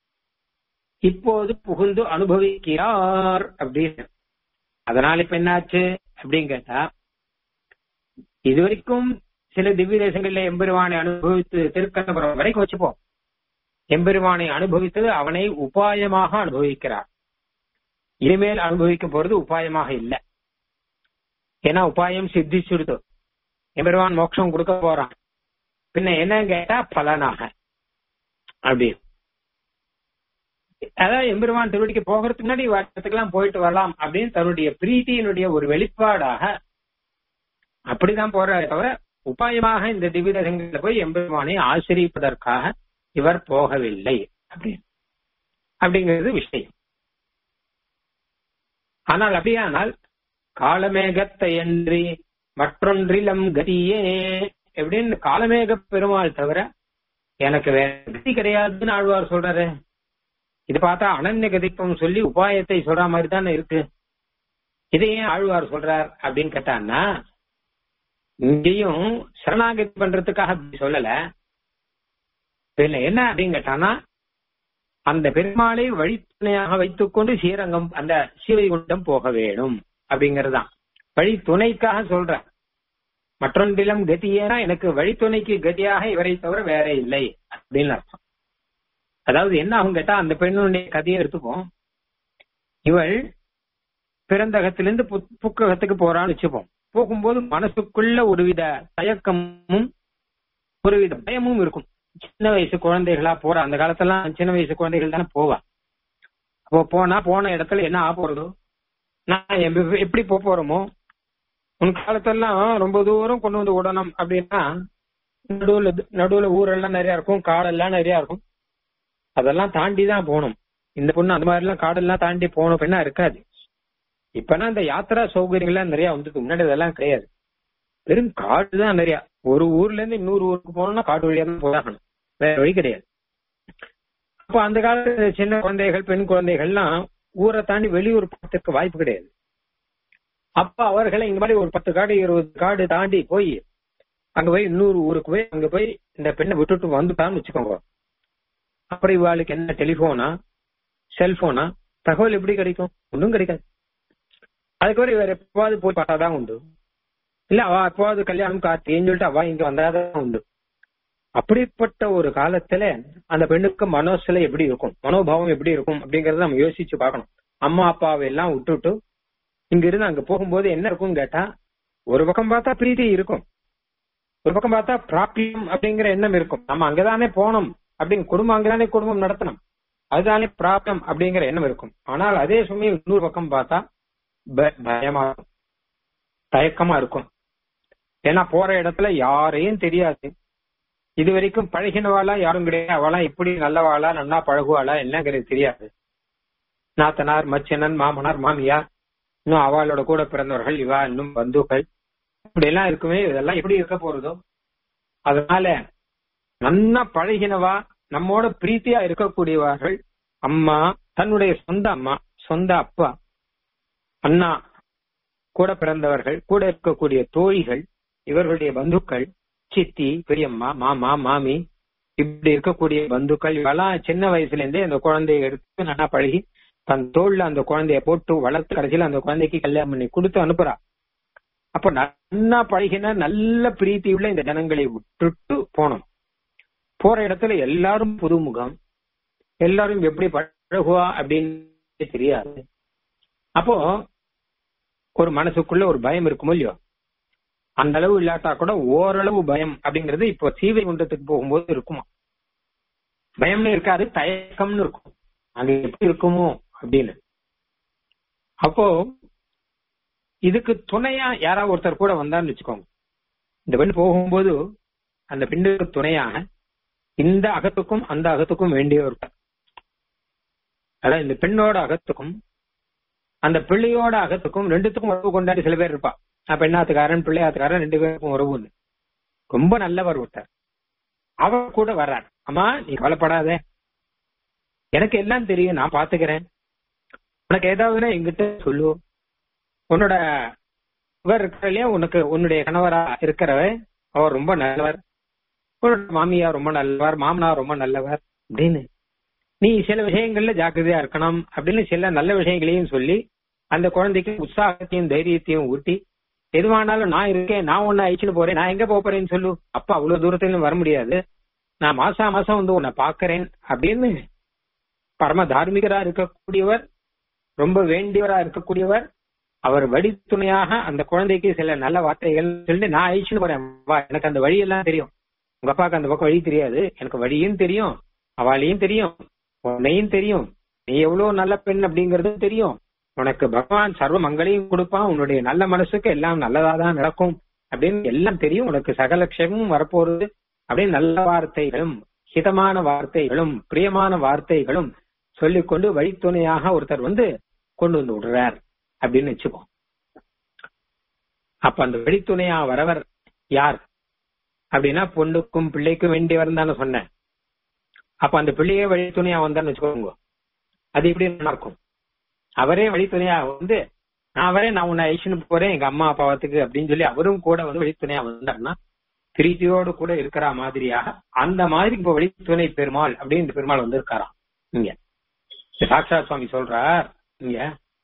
இப்போது புகுந்து அனுபவிக்கிறார் அப்படின்னு அதனால இப்ப என்னாச்சு அப்படின்னு கேட்டா இதுவரைக்கும் சில திவ்ய தேசங்கள்ல எம்பெருமானை அனுபவித்து திருக்கண்ணபுரம் வரைக்கும் வச்சுப்போம் எம்பெருமானை அனுபவித்தது அவனை உபாயமாக அனுபவிக்கிறார் இனிமேல் அனுபவிக்க போறது உபாயமாக இல்லை ஏன்னா உபாயம் சித்திச்சுடுது எம்பெருமான் மோட்சம் கொடுக்க போறான் பின்ன என்ன கேட்டா பலனாக அப்படி அதாவது எம்பெருமான் திருவடிக்கு போகிறதுக்கு முன்னாடி வருஷத்துக்கெல்லாம் போயிட்டு வரலாம் அப்படின்னு தன்னுடைய பிரீத்தியினுடைய ஒரு வெளிப்பாடாக அப்படிதான் போறாரு தவிர உபாயமாக இந்த திவ்யதங்கள்ல போய் எம்பெருமானை ஆசிரியப்பதற்காக இவர் போகவில்லை அப்படி அப்படிங்கிறது விஷயம் ஆனால் அப்படியானால் காலமேகத்தை அன்றி மற்றொன்றிலம் கதியே எப்படின்னு காலமேக பெருமாள் தவிர எனக்கு வேற கதி கிடையாதுன்னு ஆழ்வார் சொல்றாரு இது பார்த்தா அனன்ய கதிப்பம் சொல்லி உபாயத்தை சொல்ற மாதிரி தானே இருக்கு இதை ஏன் ஆழ்வார் சொல்றார் அப்படின்னு கேட்டான்னா இங்கேயும் சரணாகதி பண்றதுக்காக அப்படி சொல்லல இதுல என்ன அப்படின்னு கேட்டானா அந்த பெருமாளை வழித்துணையாக வைத்துக்கொண்டு ஸ்ரீரங்கம் அந்த சிவைகுண்டம் போக வேணும் அப்படிங்கறதுதான் வழி துணைக்காக சொல்ற மற்றொன்றிலும் கதியேனா எனக்கு வழித்துணைக்கு கதியாக இவரை தவிர வேற இல்லை அப்படின்னு அர்த்தம் அதாவது என்ன ஆகும் கேட்டா அந்த பெண்ணுடைய கதையை எடுத்துப்போம் இவள் பிறந்தகத்திலிருந்து புத்- புக்ககத்துக்கு போறான்னு வச்சுப்போம் போகும்போது மனசுக்குள்ள ஒருவித தயக்கமும் ஒருவித பயமும் இருக்கும் சின்ன வயசு குழந்தைகளா போற அந்த காலத்தெல்லாம் சின்ன வயசு குழந்தைகள் தானே போவா அப்போ போனா போன இடத்துல என்ன ஆக போறதோ நான் எப்~ எப்படி போக போறோமோ உன் காலத்தெல்லாம் ரொம்ப தூரம் கொண்டு வந்து விடணும் அப்படின்னா நடுவுல நடுவுல ஊரெல்லாம் நிறைய இருக்கும் காடெல்லாம் நிறைய இருக்கும் அதெல்லாம் தாண்டி தான் போகணும் இந்த பொண்ணு அந்த மாதிரி எல்லாம் காடெல்லாம் தாண்டி போன பெண்ணா இருக்காது இப்பனா இந்த யாத்திரா சௌகரியங்கள்லாம் நிறைய வந்துருக்கு முன்னாடி இதெல்லாம் கிடையாது வெறும் காடு தான் நிறைய ஒரு ஊர்ல இருந்து இன்னொரு ஊருக்கு போகணும்னா காடு வழியா தான் போதாகணும் வேற வழி கிடையாது அப்போ அந்த காலத்துல சின்ன குழந்தைகள் பெண் குழந்தைகள்லாம் ஊரை தாண்டி வெளியூர் போறதுக்கு வாய்ப்பு கிடையாது அப்ப அவர்களை இந்த மாதிரி ஒரு பத்து காடு இருபது காடு தாண்டி போய் அங்க போய் இன்னொரு ஊருக்கு போய் அங்க போய் இந்த பெண்ணை விட்டுட்டு வந்துட்டான்னு வச்சுக்கோங்க அப்புறம் இவாளுக்கு என்ன டெலிபோனா செல்போனா தகவல் எப்படி கிடைக்கும் ஒன்றும் கிடைக்காது அதுக்கப்புறம் இவர் எப்பவாவது போய் பார்த்தாதான் உண்டு இல்ல அவ எப்பவாவது கல்யாணம் கார்த்தின்னு சொல்லிட்டு அவ இங்க வந்தாதான் உண்டு அப்படிப்பட்ட ஒரு காலத்துல அந்த பெண்ணுக்கு மனசுல எப்படி இருக்கும் மனோபாவம் எப்படி இருக்கும் அப்படிங்கறத நம்ம யோசிச்சு பார்க்கணும் அம்மா அப்பாவை எல்லாம் விட்டுட்டு இங்க இருந்து அங்க போகும்போது என்ன இருக்கும்னு கேட்டா ஒரு பக்கம் பார்த்தா பிரீத்தி இருக்கும் ஒரு பக்கம் பார்த்தா பிராப்தியம் அப்படிங்கிற எண்ணம் இருக்கும் நம்ம அங்கதானே போனோம் அப்படிங்க குடும்பம் அங்கதானே குடும்பம் நடத்தணும் அதுதானே பிராப்தம் அப்படிங்கிற எண்ணம் இருக்கும் ஆனால் அதே சமயம் இன்னொரு பக்கம் பார்த்தா ப- பயமா இருக்கும். தயக்கமா இருக்கும் ஏன்னா போற இடத்துல யாரையும் தெரியாது இது வரைக்கும் பழகினவாளா யாரும் கிடையாது அவளாம் இப்படி நல்லவாளா நன்னா பழகுவாளா என்னங்கிறது தெரியாது நாத்தனார் மச்சினன் மாமனார் மாமியார் இன்னும் அவளோட கூட பிறந்தவர்கள் இவா இன்னும் பந்துக்கள் இப்படி எல்லாம் இருக்குமே இதெல்லாம் எப்படி இருக்க போறதோ அதனால நன்னா பழகினவா நம்மோட பிரீத்தியா இருக்கக்கூடியவர்கள் அம்மா தன்னுடைய சொந்த அம்மா சொந்த அப்பா அண்ணா கூட பிறந்தவர்கள் கூட இருக்கக்கூடிய தோழிகள் இவர்களுடைய பந்துக்கள் சித்தி பெரியம்மா மாமா மாமி இப்படி இருக்கக்கூடிய பந்துக்கள் இவெல்லாம் சின்ன வயசுல இருந்தே அந்த குழந்தைய எடுத்து நல்லா பழகி தன் தோல்ல அந்த குழந்தைய போட்டு வளர்த்து கடைசியில அந்த குழந்தைக்கு கல்யாணம் பண்ணி கொடுத்து அனுப்புறா அப்ப நல்லா பழகின நல்ல பிரீத்தி உள்ள இந்த ஜனங்களை விட்டுட்டு போனோம் போற இடத்துல எல்லாரும் புதுமுகம் எல்லாரும் எப்படி பழகுவா அப்படின்னு தெரியாது அப்போ ஒரு மனசுக்குள்ள ஒரு பயம் இருக்குமோ இல்லையோ அந்த அளவு இல்லாட்டா கூட ஓரளவு பயம் அப்படிங்கிறது இப்போ சீவை குண்டத்துக்கு போகும்போது இருக்குமா பயம்னு இருக்காது தயக்கம்னு இருக்கும் அங்க எப்படி இருக்குமோ அப்படின்னு அப்போ இதுக்கு துணையா யாராவது ஒருத்தர் கூட வந்தான்னு வச்சுக்கோங்க இந்த பெண் போகும்போது அந்த பெண்ணுக்கு துணையாக இந்த அகத்துக்கும் அந்த அகத்துக்கும் வேண்டிய ஒருத்தர் அதான் இந்த பெண்ணோட அகத்துக்கும் அந்த பிள்ளையோட அகத்துக்கும் ரெண்டுத்துக்கும் உறவு கொண்டாடி சில பேர் இருப்பா நான் பெண்ணாத்துக்காரன் பிள்ளையாத்துக்காரன் ரெண்டு பேருக்கும் உறவுன்னு ரொம்ப நல்லவர் ஒருத்தர் அவர் கூட வர்றார் அம்மா நீ கவலைப்படாத எனக்கு எல்லாம் தெரியும் நான் பாத்துக்கிறேன் உனக்கு ஏதாவது என்கிட்ட சொல்லு உன்னோட இவர் இருக்கிற இல்லையா உனக்கு உன்னுடைய கணவரா இருக்கிறவ அவர் ரொம்ப நல்லவர் உன்னோட மாமியா ரொம்ப நல்லவர் மாமனார் ரொம்ப நல்லவர் அப்படின்னு நீ சில விஷயங்கள்ல ஜாக்கிரதையா இருக்கணும் அப்படின்னு சில நல்ல விஷயங்களையும் சொல்லி அந்த குழந்தைக்கு உற்சாகத்தையும் தைரியத்தையும் ஊட்டி எதுவானாலும் நான் இருக்கேன் நான் உன்னை அழிச்சுட்டு போறேன் நான் எங்க போப் போறேன்னு சொல்லு அப்பா அவ்வளவு தூரத்துல வர முடியாது நான் மாசா மாசம் வந்து உன்னை பாக்குறேன் அப்படின்னு பரம தார்மிகரா இருக்கக்கூடியவர் ரொம்ப வேண்டியவரா இருக்கக்கூடியவர் அவர் வழித்துணையாக அந்த குழந்தைக்கு சில நல்ல வார்த்தைகள் சொல்லி நான் அழிச்சுட்டு போறேன் வா எனக்கு அந்த வழியெல்லாம் தெரியும் உங்க அப்பாவுக்கு அந்த பக்கம் வழி தெரியாது எனக்கு வழியும் தெரியும் அவளையும் தெரியும் உன்னையும் தெரியும் நீ எவ்வளவு நல்ல பெண் அப்படிங்கறதும் தெரியும் உனக்கு பகவான் சர்வ மங்களையும் கொடுப்பான் உன்னுடைய நல்ல மனசுக்கு எல்லாம் நல்லதாதான் நடக்கும் அப்படின்னு எல்லாம் தெரியும் உனக்கு சகல க்ஷமும் வரப்போறது அப்படின்னு நல்ல வார்த்தைகளும் ஹிதமான வார்த்தைகளும் பிரியமான வார்த்தைகளும் சொல்லிக்கொண்டு வழித்துணையாக ஒருத்தர் வந்து கொண்டு வந்து விடுறார் அப்படின்னு வச்சுக்கோ அப்ப அந்த வழித்துணையா வரவர் யார் அப்படின்னா பொண்ணுக்கும் பிள்ளைக்கும் வேண்டியவர் தானே சொன்னேன் அப்ப அந்த பிள்ளையே வழித்துணையா வந்தான்னு வச்சுக்கோங்க அது எப்படி நல்லா இருக்கும் அவரே வழித்துணையா வந்து நான் அவரே நான் உன்னை ஐஷனுக்கு போறேன் எங்க அம்மா அப்பாவத்துக்கு அப்படின்னு சொல்லி அவரும் கூட வந்து வழித்துணையா வந்தாருன்னா பிரீத்தியோடு கூட இருக்கிற மாதிரியாக அந்த மாதிரி இப்ப வழித்துணை பெருமாள் அப்படின்னு இந்த பெருமாள் வந்து இருக்காராம் இங்க சாக்ஷா சுவாமி சொல்றார் இங்க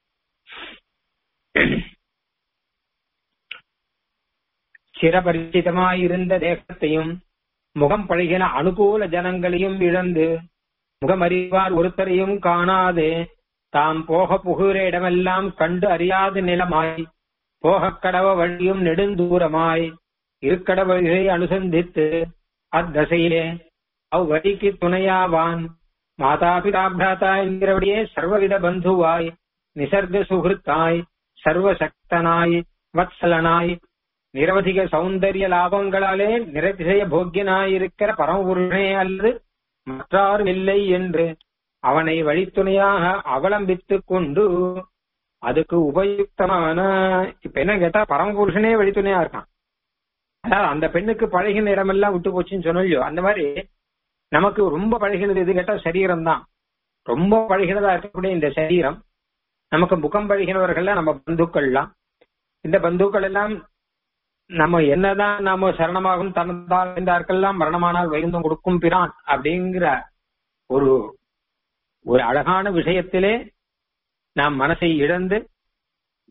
சிறபரிச்சிதமாயிருந்த தேசத்தையும் முகம் பழகின அனுகூல ஜனங்களையும் இழந்து முகமறிவார் ஒருத்தரையும் காணாது தாம் போக புகுகிற இடமெல்லாம் கண்டு அறியாத நிலமாய் போகக் கடவ வழியும் நெடுந்தூரமாய் இருக்கட வழியை அனுசந்தித்து அத்தசையிலே அவ்வழிக்கு துணையாவான் மாதாபிதா பிராதா என்கிறபடியே சர்வவித பந்துவாய் நிசர்க சுகிருத்தாய் சர்வசக்தனாய் வத்சலனாய் நிரவதிக சௌந்தரிய லாபங்களாலே நிரதிசய போக்கியனாயிருக்கிற பரமபுருஷனே அல்லது மற்றாரும் இல்லை என்று அவனை வழித்துணையாக அவலம்பித்துக் கொண்டு அதுக்கு உபயுக்தமான இப்ப என்ன கேட்டா பரமபுருஷனே வழித்துணையா இருக்கான் அதாவது அந்த பெண்ணுக்கு பழகின இடமெல்லாம் விட்டு போச்சுன்னு சொன்னோம் அந்த மாதிரி நமக்கு ரொம்ப பழகினது எது கேட்டா சரீரம் தான் ரொம்ப பழகினதா இருக்கக்கூடிய இந்த சரீரம் நமக்கு முகம் பழகினவர்கள் நம்ம பந்துக்கள்லாம் இந்த பந்துக்கள் எல்லாம் நம்ம என்னதான் நாம சரணமாகும் தனதார்க்கெல்லாம் மரணமானால் வைகுந்தம் கொடுக்கும் பிரான் அப்படிங்கிற ஒரு ஒரு அழகான விஷயத்திலே நாம் மனசை இழந்து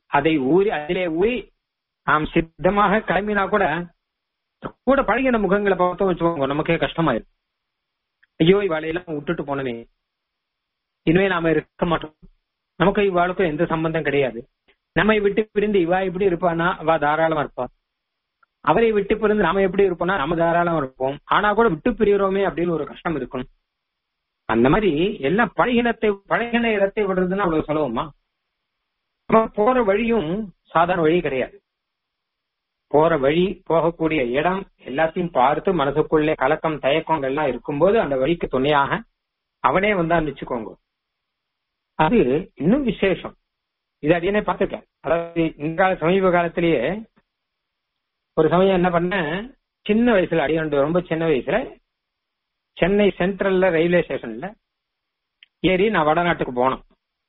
அதை ஊறி அதிலே ஊறி நாம் சித்தமாக கிளம்பினா கூட கூட பழகின முகங்களை பார்த்தோம் வச்சுக்கோங்க நமக்கே கஷ்டமாயிரும் ஐயோ இவாளையெல்லாம் விட்டுட்டு போனமே இனிமே நாம இருக்க மாட்டோம் நமக்கு இவாளுக்கும் எந்த சம்பந்தம் கிடையாது நம்மை விட்டு பிரிந்து இவா எப்படி இருப்பானா அவ தாராளமா இருப்பா அவரை விட்டு பிரிந்து நாம எப்படி இருப்போம்னா நம்ம தாராளமா இருப்போம் ஆனா கூட விட்டு பிரிகிறோமே அப்படின்னு ஒரு கஷ்டம் இருக்கும் அந்த மாதிரி எல்லாம் பழகினத்தை பழகின இடத்தை விடுறதுன்னா அவ்வளவு சுலபமா நம்ம போற வழியும் சாதாரண வழி கிடையாது போற வழி போகக்கூடிய இடம் எல்லாத்தையும் பார்த்து மனசுக்குள்ளே கலக்கம் தயக்கம் எல்லாம் இருக்கும்போது அந்த வழிக்கு துணையாக அவனே வந்தான் வச்சுக்கோங்க அது இன்னும் விசேஷம் இது அடியனே பார்த்துருக்கேன் அதாவது இந்த கால சமீப காலத்திலேயே ஒரு சமயம் என்ன பண்ணேன் சின்ன வயசுல அடியாண்டு ரொம்ப சின்ன வயசுல சென்னை சென்ட்ரல்ல ரயில்வே ஸ்டேஷன்ல ஏறி நான் வடநாட்டுக்கு போனோம்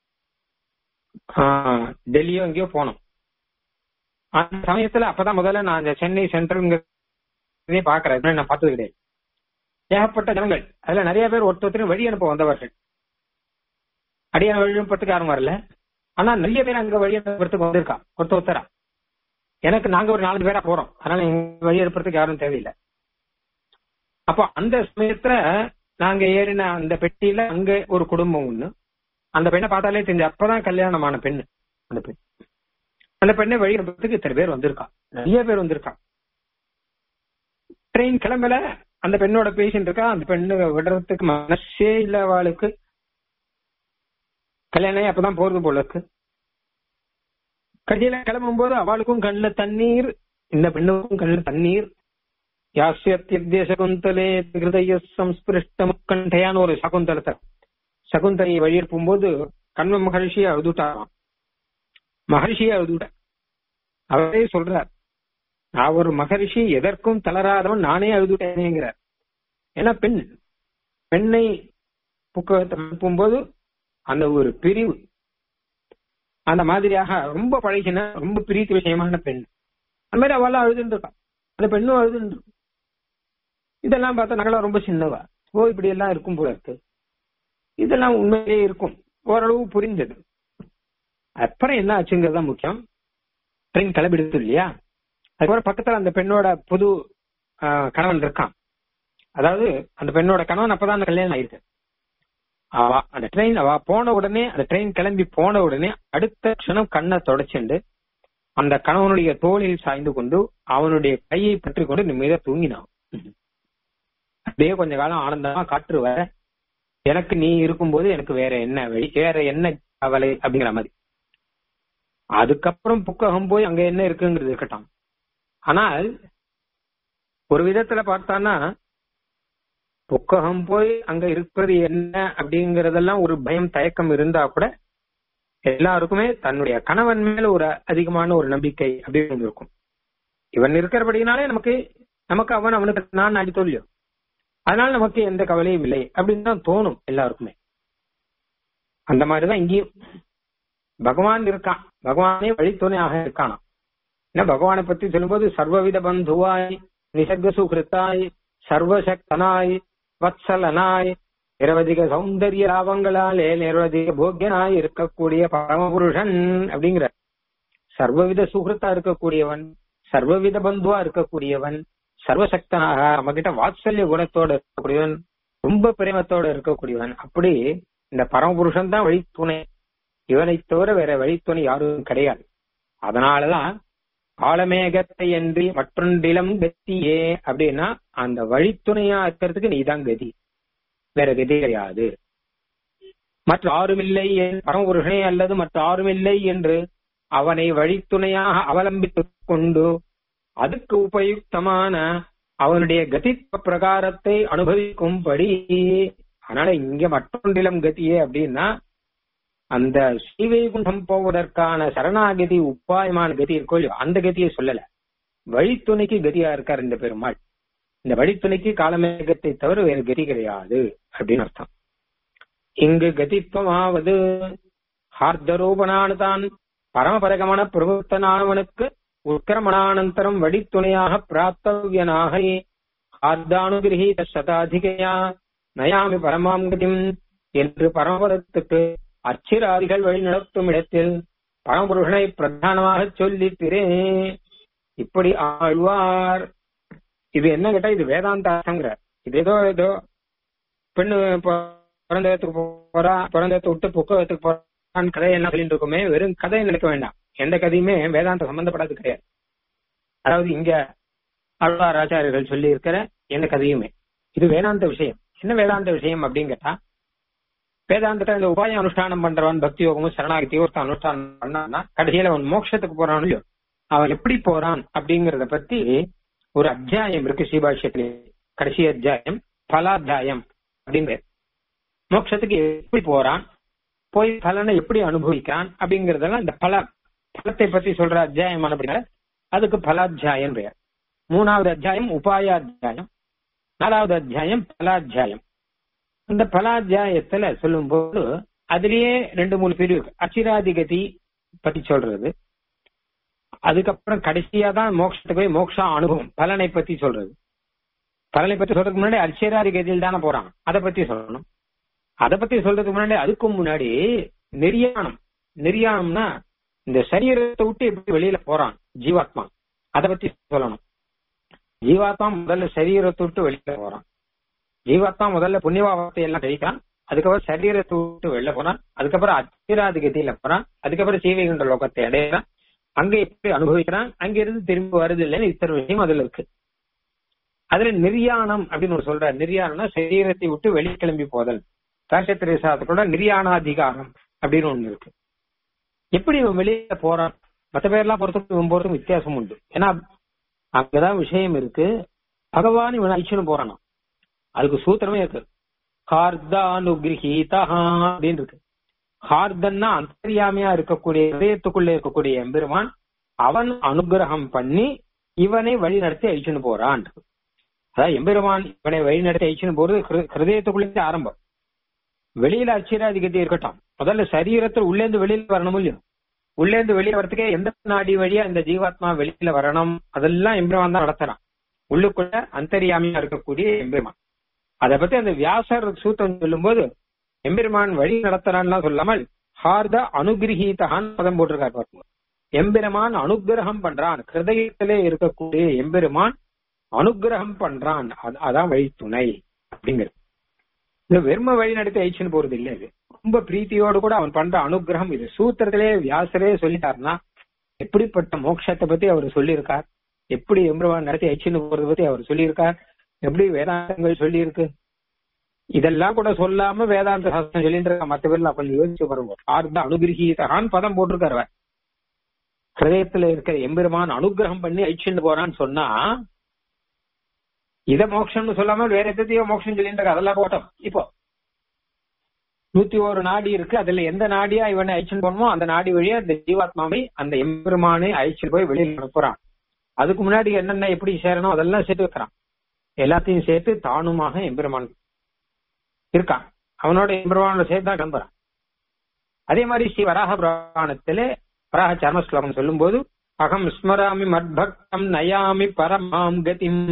ஆஹ், டெல்லியோ எங்கேயோ போனோம் அந்த சமயத்துல அப்பதான் முதல்ல நான் அந்த சென்னை சென்ட்ரல் பாக்குறேன் இதுக்கு முன்னாடி நான் பார்த்தது கிடையாது ஏகப்பட்ட ஜனங்கள் அதுல நிறைய பேர் ஒருத்தரும் வழி அனுப்ப வந்தவர்கள் அடியான வழி அனுப்புறதுக்கு யாரும் வரல ஆனா நிறைய பேர் அங்க வழி அனுப்புறதுக்கு வந்திருக்கா ஒருத்த ஒருத்தரா எனக்கு நாங்க ஒரு நாலு பேரா போறோம் அதனால எங்க வழி அனுப்புறதுக்கு யாரும் தேவையில்லை அப்போ அந்த சமயத்துல நாங்க ஏறின அந்த பெட்டியில அங்க ஒரு குடும்பம் ஒண்ணு அந்த பெண்ணை பார்த்தாலே தெரிஞ்சு அப்பதான் கல்யாணமான பெண்ணு அந்த பெண் அந்த பெண்ணை வழி அனுப்புறதுக்கு இத்தனை பேர் வந்திருக்கா நிறைய பேர் வந்திருக்கா ட்ரெயின் கிளம்பல அந்த பெண்ணோட பேசிட்டு இருக்கா அந்த பெண்ணு விடுறதுக்கு மனசே இல்ல அவளுக்கு கல்யாணம் ஆகி அப்பதான் போறது போல இருக்கு கடைசியில கிளம்பும் போது அவளுக்கும் கண்ணுல தண்ணீர் இந்த பெண்ணுக்கும் கண்ணுல தண்ணீர் யாசியத்திய சகுந்தலே ஹிருதய சம்ஸ்பிருஷ்ட முக்கண்டையான்னு ஒரு சகுந்தலத்தை சகுந்தலையை வழியெடுப்பும் போது கண்வ மகர்ஷியை அழுதுட்டாராம் மகர்ஷியை அழுதுட்ட அவரே சொல்றார் நான் ஒரு மகரிஷி எதற்கும் தளராதவன் நானே அழுதுட்டேனேங்கிறார் ஏன்னா பெண் பெண்ணை புக்ககத்தை அனுப்பும்போது அந்த ஒரு பிரிவு அந்த மாதிரியாக ரொம்ப பழகின ரொம்ப பிரீத்தி விஷயமான பெண் அந்த மாதிரி அவெல்லாம் அழுதுன்னு இருக்கா அந்த பெண்ணும் அழுதுன்னு இருக்கு. இதெல்லாம் பார்த்தா நகலா ரொம்ப சின்னவா ஓ இப்படி எல்லாம் இருக்கும் போல இருக்கு இதெல்லாம் உண்மையிலேயே இருக்கும் ஓரளவு புரிஞ்சது அப்புறம் என்ன ஆச்சுங்கிறது தான் முக்கியம் ட்ரெயின் கிளம்பிடுது இல்லையா அதுக்கப்புறம் பக்கத்துல அந்த பெண்ணோட புது ஆஹ், கணவன் இருக்கான் அதாவது அந்த பெண்ணோட கணவன் அப்பதான் அந்த கல்யாணம் ஆயிருக்கு அவ அந்த ட்ரெயின் அவ போன உடனே அந்த ட்ரெயின் கிளம்பி போன உடனே அடுத்த க்ஷணம் கண்ணை தொடச்சுண்டு அந்த கணவனுடைய தோளில் சாய்ந்து கொண்டு அவனுடைய கையை பற்றி கொண்டு நிம்மதியா தூங்கினான் அப்படியே கொஞ்ச காலம் ஆனந்தமா காற்று வர எனக்கு நீ இருக்கும்போது எனக்கு வேற என்ன வழி வேற என்ன கவலை அப்படிங்கிற மாதிரி அதுக்கப்புறம் புக்ககம் போய் அங்க என்ன இருக்குங்கிறது இருக்கட்டும் ஆனால் ஒரு விதத்துல பார்த்தான்னா புக்ககம் போய் அங்க இருக்கிறது என்ன அப்படிங்கறதெல்லாம் ஒரு பயம் தயக்கம் இருந்தா கூட எல்லாருக்குமே தன்னுடைய கணவன் மேல ஒரு அதிகமான ஒரு நம்பிக்கை அப்படின்னு இருக்கும் இவன் இருக்கிறபடினாலே நமக்கு நமக்கு அவன் அவனுக்கு நான் அடி சொல்லியும் அதனால நமக்கு எந்த கவலையும் இல்லை அப்படின்னு தான் தோணும் எல்லாருக்குமே அந்த மாதிரிதான் இங்கேயும் பகவான் இருக்கான் பகவானே வழித்துணையாக இருக்கானா ஏன்னா பகவானை பத்தி சொல்லும்போது சர்வவித பந்துவாய் நிசர்க சுகிருத்தாய் சர்வசக்தனாய் வத்சலனாய் நிரவதிக சௌந்தரிய லாபங்களாலே நிரவதிக போக்கியனாய் இருக்கக்கூடிய பரமபுருஷன் அப்படிங்கிற சர்வவித சுகிருத்தா இருக்கக்கூடியவன் சர்வவித பந்துவா இருக்கக்கூடியவன் சர்வசக்தனாக நம்ம கிட்ட வாத்சல்ய குணத்தோட இருக்கக்கூடியவன் ரொம்ப பிரேமத்தோட இருக்கக்கூடியவன் அப்படி இந்த பரமபுருஷன் தான் வழித்துணை இவனை தவிர வேற வழித்துணை யாரும் கிடையாது அதனாலதான் காலமேகத்தை என்று மற்றொன்றிலம் கத்தியே அப்படின்னா அந்த வழித்துணையா இருக்கிறதுக்கு நீதான் கதி வேற கதி கிடையாது மற்ற ஆறுமில்லை என் பரமபுருஷனே அல்லது மற்ற ஆறுமில்லை என்று அவனை வழித்துணையாக அவலம்பித்துக் கொண்டு அதுக்கு உபயுக்தமான அவனுடைய கதித்வ பிரகாரத்தை அனுபவிக்கும்படி அதனால இங்க மற்றொன்றிலம் கதியே அப்படின்னா அந்த ஸ்ரீவைகுண்டம் போவதற்கான சரணாகதி உபாயமான கதி இருக்கோ இல்லையோ அந்த கதியை சொல்லல வழித்துணைக்கு கதியா இருக்கார் இந்த பெருமாள் இந்த வழித்துணைக்கு காலமேகத்தை தவிர வேறு கதி கிடையாது அப்படின்னு அர்த்தம் இங்கு கதித்துவமாவது ஹார்தரூபனானதான் பரமபரகமன பிரபுத்தனானவனுக்கு உத்கிரமணானந்தரம் வழித்துணையாக பிராப்தவியனாக ஹார்தானுகிரகீத சதாதிகையா நயாமி பரமாம் கதிம் என்று பரமபதத்துக்கு அச்சிராதிகள் வழி நடத்தும் இடத்தில் பரமபுருஷனை பிரதானமாக சொல்லித்திரே இப்படி ஆழ்வார் இது என்ன கேட்டா இது வேதாந்தாசங்கிற இது ஏதோ ஏதோ பெண்ணு பிறந்தத்துக்கு போறா பிறந்தத்தை விட்டு புக்ககத்துக்கு போறான்னு கதை என்ன சொல்லிட்டு இருக்கோமே வெறும் கதையை நினைக்க வேண்டாம் எந்த கதையுமே வேதாந்த சம்பந்தப்படாது கிடையாது அதாவது இங்க ஆழ்வார் ஆச்சாரியர்கள் சொல்லி இருக்கிற எந்த கதையுமே இது வேதாந்த விஷயம் என்ன வேதாந்த விஷயம் அப்படின்னு கேட்டா வேதாந்தத்தை இந்த உபாய அனுஷ்டானம் பண்றவன் பக்தி யோகமும் சரணாகத்தியோ ஒருத்தன் அனுஷ்டானம் பண்ணான்னா கடைசியில அவன் மோட்சத்துக்கு போறான் இல்லையோ அவன் எப்படி போறான் அப்படிங்கறத பத்தி ஒரு அத்தியாயம் இருக்கு ஸ்ரீபாஷ்யத்திலே கடைசி அத்தியாயம் பலாத்தியாயம் அப்படின்னு மோட்சத்துக்கு எப்படி போறான் போய் பலனை எப்படி அனுபவிக்கிறான் அப்படிங்கறதெல்லாம் இந்த பல பலத்தை பத்தி சொல்ற அத்தியாயம் அப்படிங்கிற அதுக்கு பலாத்தியாயம் பெயர் மூணாவது அத்தியாயம் உபாயாத்தியாயம் நாலாவது அத்தியாயம் பலாத்தியாயம் இந்த பலாத்தியாயத்துல சொல்லும் போது அதுலயே ரெண்டு மூணு பிரிவு அச்சிராதிகதி பத்தி சொல்றது அதுக்கப்புறம் கடைசியா தான் மோட்சத்துக்கு போய் மோட்ச அனுபவம் பலனை பத்தி சொல்றது பலனை பத்தி சொல்றதுக்கு முன்னாடி அச்சிராதிகதியில் தானே போறான் அதை பத்தி சொல்லணும் அதை பத்தி சொல்றதுக்கு முன்னாடி அதுக்கும் முன்னாடி நெறியானம் நெறியானம்னா இந்த சரீரத்தை விட்டு எப்படி வெளியில போறான் ஜீவாத்மா அதை பத்தி சொல்லணும் ஜீவாத்மா முதல்ல சரீரத்தை விட்டு வெளியில போறான் ஜீவாத்மா முதல்ல புண்ணியபாவத்தை எல்லாம் கழிக்கிறான் அதுக்கப்புறம் சரீரத்தை விட்டு வெளில போறான் அதுக்கப்புறம் அச்சிராதிகதியில போறான் அதுக்கப்புறம் சீவைகுண்ட லோகத்தை அடையிறான் அங்க எப்படி அனுபவிக்கிறான் அங்க இருந்து திரும்பி வருது இல்லைன்னு இத்தனை விஷயம் அதுல இருக்கு அதுல நிர்யாணம் அப்படின்னு ஒரு சொல்ற நிர்யாணம்னா சரீரத்தை விட்டு வெளியே கிளம்பி போதல் காஷத்திரேசாத்தோட நிர்யாணாதிகாரம் அப்படின்னு ஒண்ணு இருக்கு எப்படி இவன் வெளியில போறான் மற்ற பேர்லாம் பொறுத்தவரைக்கும் இவன் போறதுக்கும் வித்தியாசம் உண்டு ஏன்னா அங்கதான் விஷயம் இருக்கு பகவான் இவன் அழிச்சுன்னு போறானா அதுக்கு சூத்திரமே இருக்கு ஹார்தானுகிரகீதா அப்படின்னு இருக்கு ஹார்தன்னா அந்தரியாமையா இருக்கக்கூடிய இதயத்துக்குள்ள இருக்கக்கூடிய எம்பெருமான் அவன் அனுகிரகம் பண்ணி இவனை வழி நடத்தி அழிச்சுன்னு போறான் அதாவது எம்பெருமான் இவனை வழி நடத்தி அழிச்சுன்னு போறது ஹிருதயத்துக்குள்ளே ஆரம்பம் வெளியில அச்சிராதிகதி இருக்கட்டும் முதல்ல சரீரத்தில் உள்ளேந்து வெளியில வரணும் இல்லையோ உள்ளேந்து வெளியே வரதுக்கே எந்த நாடி வழியா இந்த ஜீவாத்மா வெளியில வரணும் அதெல்லாம் எம்பெருமான் தான் நடத்துறான் உள்ளுக்குள்ள அந்தரியாமையா இருக்கக்கூடிய எம்பெருமான் அதை பத்தி அந்த வியாசர் சூத்திரம் சொல்லும் போது எம்பெருமான் வழி நடத்துறான்லாம் சொல்லாமல் ஹார்த அனுகிரகீதகான் பதம் போட்டிருக்காரு பாருங்க எம்பெருமான் அனுகிரகம் பண்றான் ஹிருதயத்திலே இருக்கக்கூடிய எம்பெருமான் அனுகிரகம் பண்றான் அதான் வழி துணை அப்படிங்கிறது இந்த வெறும வழி நடத்தி அழிச்சுன்னு போறது இல்ல இது ரொம்ப பிரீத்தியோடு கூட அவன் பண்ற அனுகிரகம் இது சூத்திரத்திலே வியாசரே சொல்லிட்டாருன்னா எப்படிப்பட்ட மோட்சத்தை பத்தி அவர் சொல்லியிருக்கார் எப்படி எம்பெருமான் நடத்தி அழிச்சுன்னு போறதை பத்தி அவர் சொல்லியிருக்கார் எப்படி வேதாந்தங்கள் சொல்லி இருக்கு இதெல்லாம் கூட சொல்லாம வேதாந்த சாஸ்திரம் சொல்லிட்டு இருக்க மத்த பேர்ல கொஞ்சம் யோசிச்சு பாருங்க ஆர்த்த அனுகிரகீதகான் பதம் போட்டிருக்காரு ஹிரதயத்துல இருக்கிற எம்பெருமான் அனுகிரகம் பண்ணி அழிச்சுட்டு போறான்னு சொன்னா இத மோட்சம்னு சொல்லாம வேற எத்தையோ மோட்சம் சொல்லிட்டு இருக்க அதெல்லாம் போட்டோம் இப்போ நூத்தி ஒரு நாடி இருக்கு அதுல எந்த நாடியா இவனை அழிச்சுட்டு போனமோ அந்த நாடி வழியா இந்த ஜீவாத்மாவை அந்த எம்பெருமானை அழிச்சுட்டு போய் வெளியில அனுப்புறான் அதுக்கு முன்னாடி என்னென்ன எப்படி சேரணும் அதெல்லாம் சேர்த்து வைக்கிறான் எல்லாத்தையும் சேர்த்து தானுமாக எம்பெருமான் இருக்கான் அவனோட எம்பெருமானோட சேர்த்து தான் கிளம்புறான் அதே மாதிரி ஸ்ரீ வராக புராணத்திலே வராக சர்ம ஸ்லோகம் சொல்லும் போது அகம் ஸ்மராமி மத்பக்தம் நயாமி பரமாம் கதிம்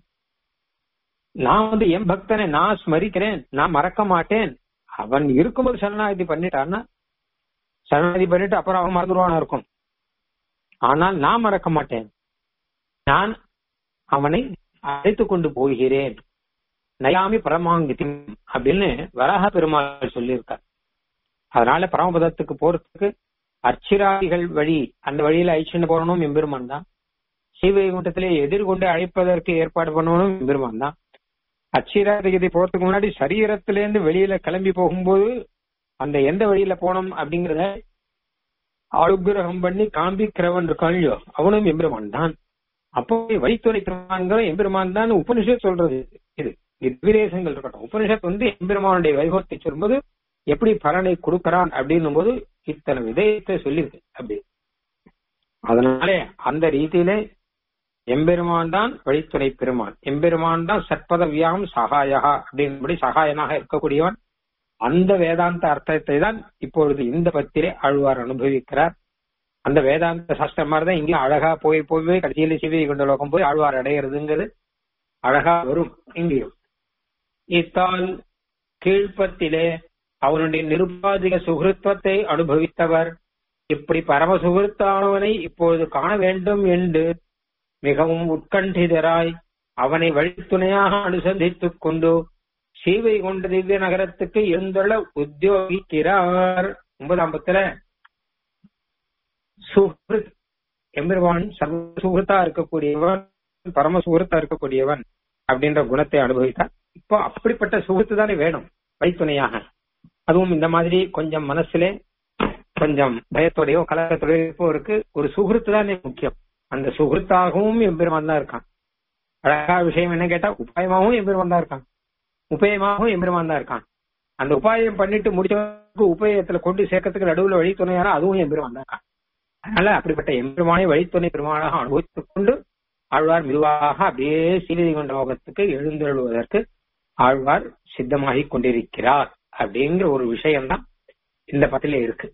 நான் வந்து என் பக்தனை நான் ஸ்மரிக்கிறேன் நான் மறக்க மாட்டேன் அவன் இருக்கும்போது சரணாகதி பண்ணிட்டான்னா சரணாகதி பண்ணிட்டு அப்புறம் அவன் மறந்துடுவானா இருக்கும் ஆனால் நான் மறக்க மாட்டேன் நான் அவனை அழைத்து கொண்டு போகிறேன் நயாமி பரமாங்கிதி அப்படின்னு வராக பெருமாள் சொல்லியிருக்கார் அதனால பரமபதத்துக்கு போறதுக்கு அர்ச்சிராதிகள் வழி அந்த வழியில அழிச்சுன்னு போறணும் எம்பெருமான் தான் ஸ்ரீவைகுண்டத்திலே எதிர்கொண்டு அழைப்பதற்கு ஏற்பாடு பண்ணணும் எம்பெருமான் தான் அச்சிராதிகதி போறதுக்கு முன்னாடி சரீரத்திலேருந்து வெளியில கிளம்பி போகும்போது அந்த எந்த வழியில போனோம் அப்படிங்கறத அனுகிரகம் பண்ணி காண்பிக்கிறவன் இருக்கான் இல்லையோ அவனும் எம்பெருமான் தான் அப்போ வழித்துறை பெருமான்கிற எம்பெருமான் தான் உபனிஷத் சொல்றது இது விதேசங்கள் இருக்கட்டும் உபனிஷத் வந்து எம்பெருமானுடைய வைபவத்தை சொல்லும்போது எப்படி பலனை கொடுக்கறான் அப்படின்னும் போது இத்தனை விதயத்தை சொல்லியிருக்கு அப்படி அதனாலே அந்த ரீதியிலே எம்பெருமான் தான் வழித்துணை பெருமான் எம்பெருமான் தான் சற்பதவியாகம் சகாயா அப்படின்படி சகாயனாக இருக்கக்கூடியவன் அந்த வேதாந்த அர்த்தத்தை தான் இப்பொழுது இந்த பத்திலே ஆழ்வார் அனுபவிக்கிறார் அந்த வேதாந்த சாஸ்திரம் மாதிரி தான் இங்கேயும் அழகா போய் போய் போய் கடைசியில சிவியை கொண்ட லோகம் போய் ஆழ்வார் அடையிறதுங்கிறது அழகா வரும் இங்கேயும் இத்தால் கீழ்ப்பத்திலே அவனுடைய நிருபாதிக சுகிருத்வத்தை அனுபவித்தவர் இப்படி பரமசுகிருத்தானவனை இப்பொழுது காண வேண்டும் என்று மிகவும் உட்கண்டிதராய் அவனை வழித்துணையாக அனுசந்தித்துக் கொண்டு சீவை கொண்ட திவ்ய நகரத்துக்கு எழுந்துள்ள உத்தியோகிக்கிறார் ஒன்பதாம் பத்துல சுஹൃத் எம்பெருமான் சர்வ சுகிருத்தா இருக்கக்கூடியவன் பரம சுகிருத்தா இருக்கக்கூடியவன் அப்படின்ற குணத்தை அனுபவித்தார் இப்போ அப்படிப்பட்ட சுகத்து தானே வேணும் வழித்துணையாக அதுவும் இந்த மாதிரி கொஞ்சம் மனசுல கொஞ்சம் பயத்தோடையோ கலக்கத்தோடையோ இருப்பவருக்கு ஒரு சுகிருத்து தானே முக்கியம் அந்த சுகிருத்தாகவும் எம்பெருமான் தான் இருக்கான் அழகா விஷயம் என்ன கேட்டா உபாயமாகவும் எம்பெருமான் தான் இருக்கான் உபயமாகவும் எம்பெருமான் தான் இருக்கான் அந்த உபாயம் பண்ணிட்டு முடிச்சவருக்கு உபயத்துல கொண்டு சேர்க்கறதுக்கு நடுவுல வழித்துணையாரா அதுவும் எம்பெருமான் தான் இருக்கான் அதனால அப்படிப்பட்ட எம்பெருமானை வழித்துணை பெருமானாக அனுபவித்துக் கொண்டு ஆழ்வார் மெதுவாக அப்படியே சீரதி கொண்ட லோகத்துக்கு எழுந்தருள்வதற்கு ஆழ்வார் சித்தமாகி கொண்டிருக்கிறார் அப்படிங்கிற ஒரு விஷயம்தான் இந்த பத்தில இருக்கு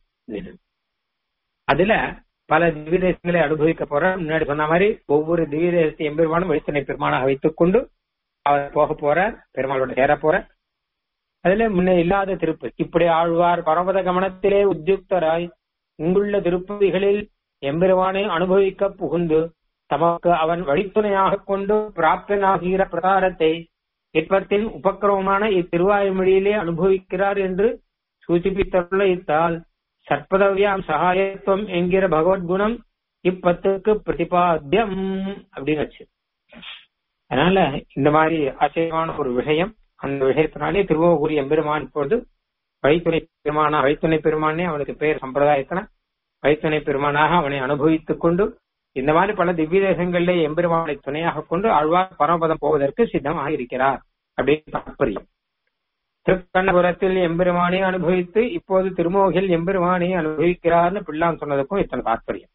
அதுல பல திவ்ய தேசங்களை அனுபவிக்க போற முன்னாடி சொன்ன மாதிரி ஒவ்வொரு திவ்ய தேசத்தை எம்பெருமானும் வழித்துணை பெருமானாக வைத்துக் கொண்டு அவர் போக போறார் பெருமாளோட சேர போற அதுல முன்ன இல்லாத திருப்பதி இப்படி ஆழ்வார் பரவத கமனத்திலே உத்தியுக்தராய் இங்குள்ள திருப்பதிகளில் எம்பெருமானை அனுபவிக்க புகுந்து தமக்கு அவன் வழித்துணையாக கொண்டு பிராப்தனாகிற பிரகாரத்தை இப்பத்தின் உபக்கிரமமான இத்திருவாயுமொழியிலே அனுபவிக்கிறார் என்று சூச்சிப்பித்துள்ள இத்தால் சற்பதவியாம் சகாயத்துவம் என்கிற பகவத்குணம் இப்பத்துக்கு பிரதிபாத்தியம் அப்படின்னு வச்சு அதனால இந்த மாதிரி ஆச்சரியமான ஒரு விஷயம் அந்த விஷயத்தினாலே திருவோகுரி எம்பெருமான் இப்பொழுது வழித்துணை பெருமானா வழித்துணை பெருமானே அவனுக்கு பெயர் சம்பிரதாயத்தின வழித்துணை பெருமானாக அவனை அனுபவித்துக் கொண்டு இந்த மாதிரி பல திவ்ய தேசங்களிலே எம்பெருமானை துணையாக கொண்டு ஆழ்வார் பரமபதம் போவதற்கு சித்தமாக இருக்கிறார் அப்படின்னு தாற்பயம் திருக்கண்ணபுரத்தில் எம்பெருமானை அனுபவித்து இப்போது திருமோகில் எம்பெருமானை அனுபவிக்கிறார்னு பிள்ளான் சொன்னதுக்கும் இத்தனை தாற்பயம்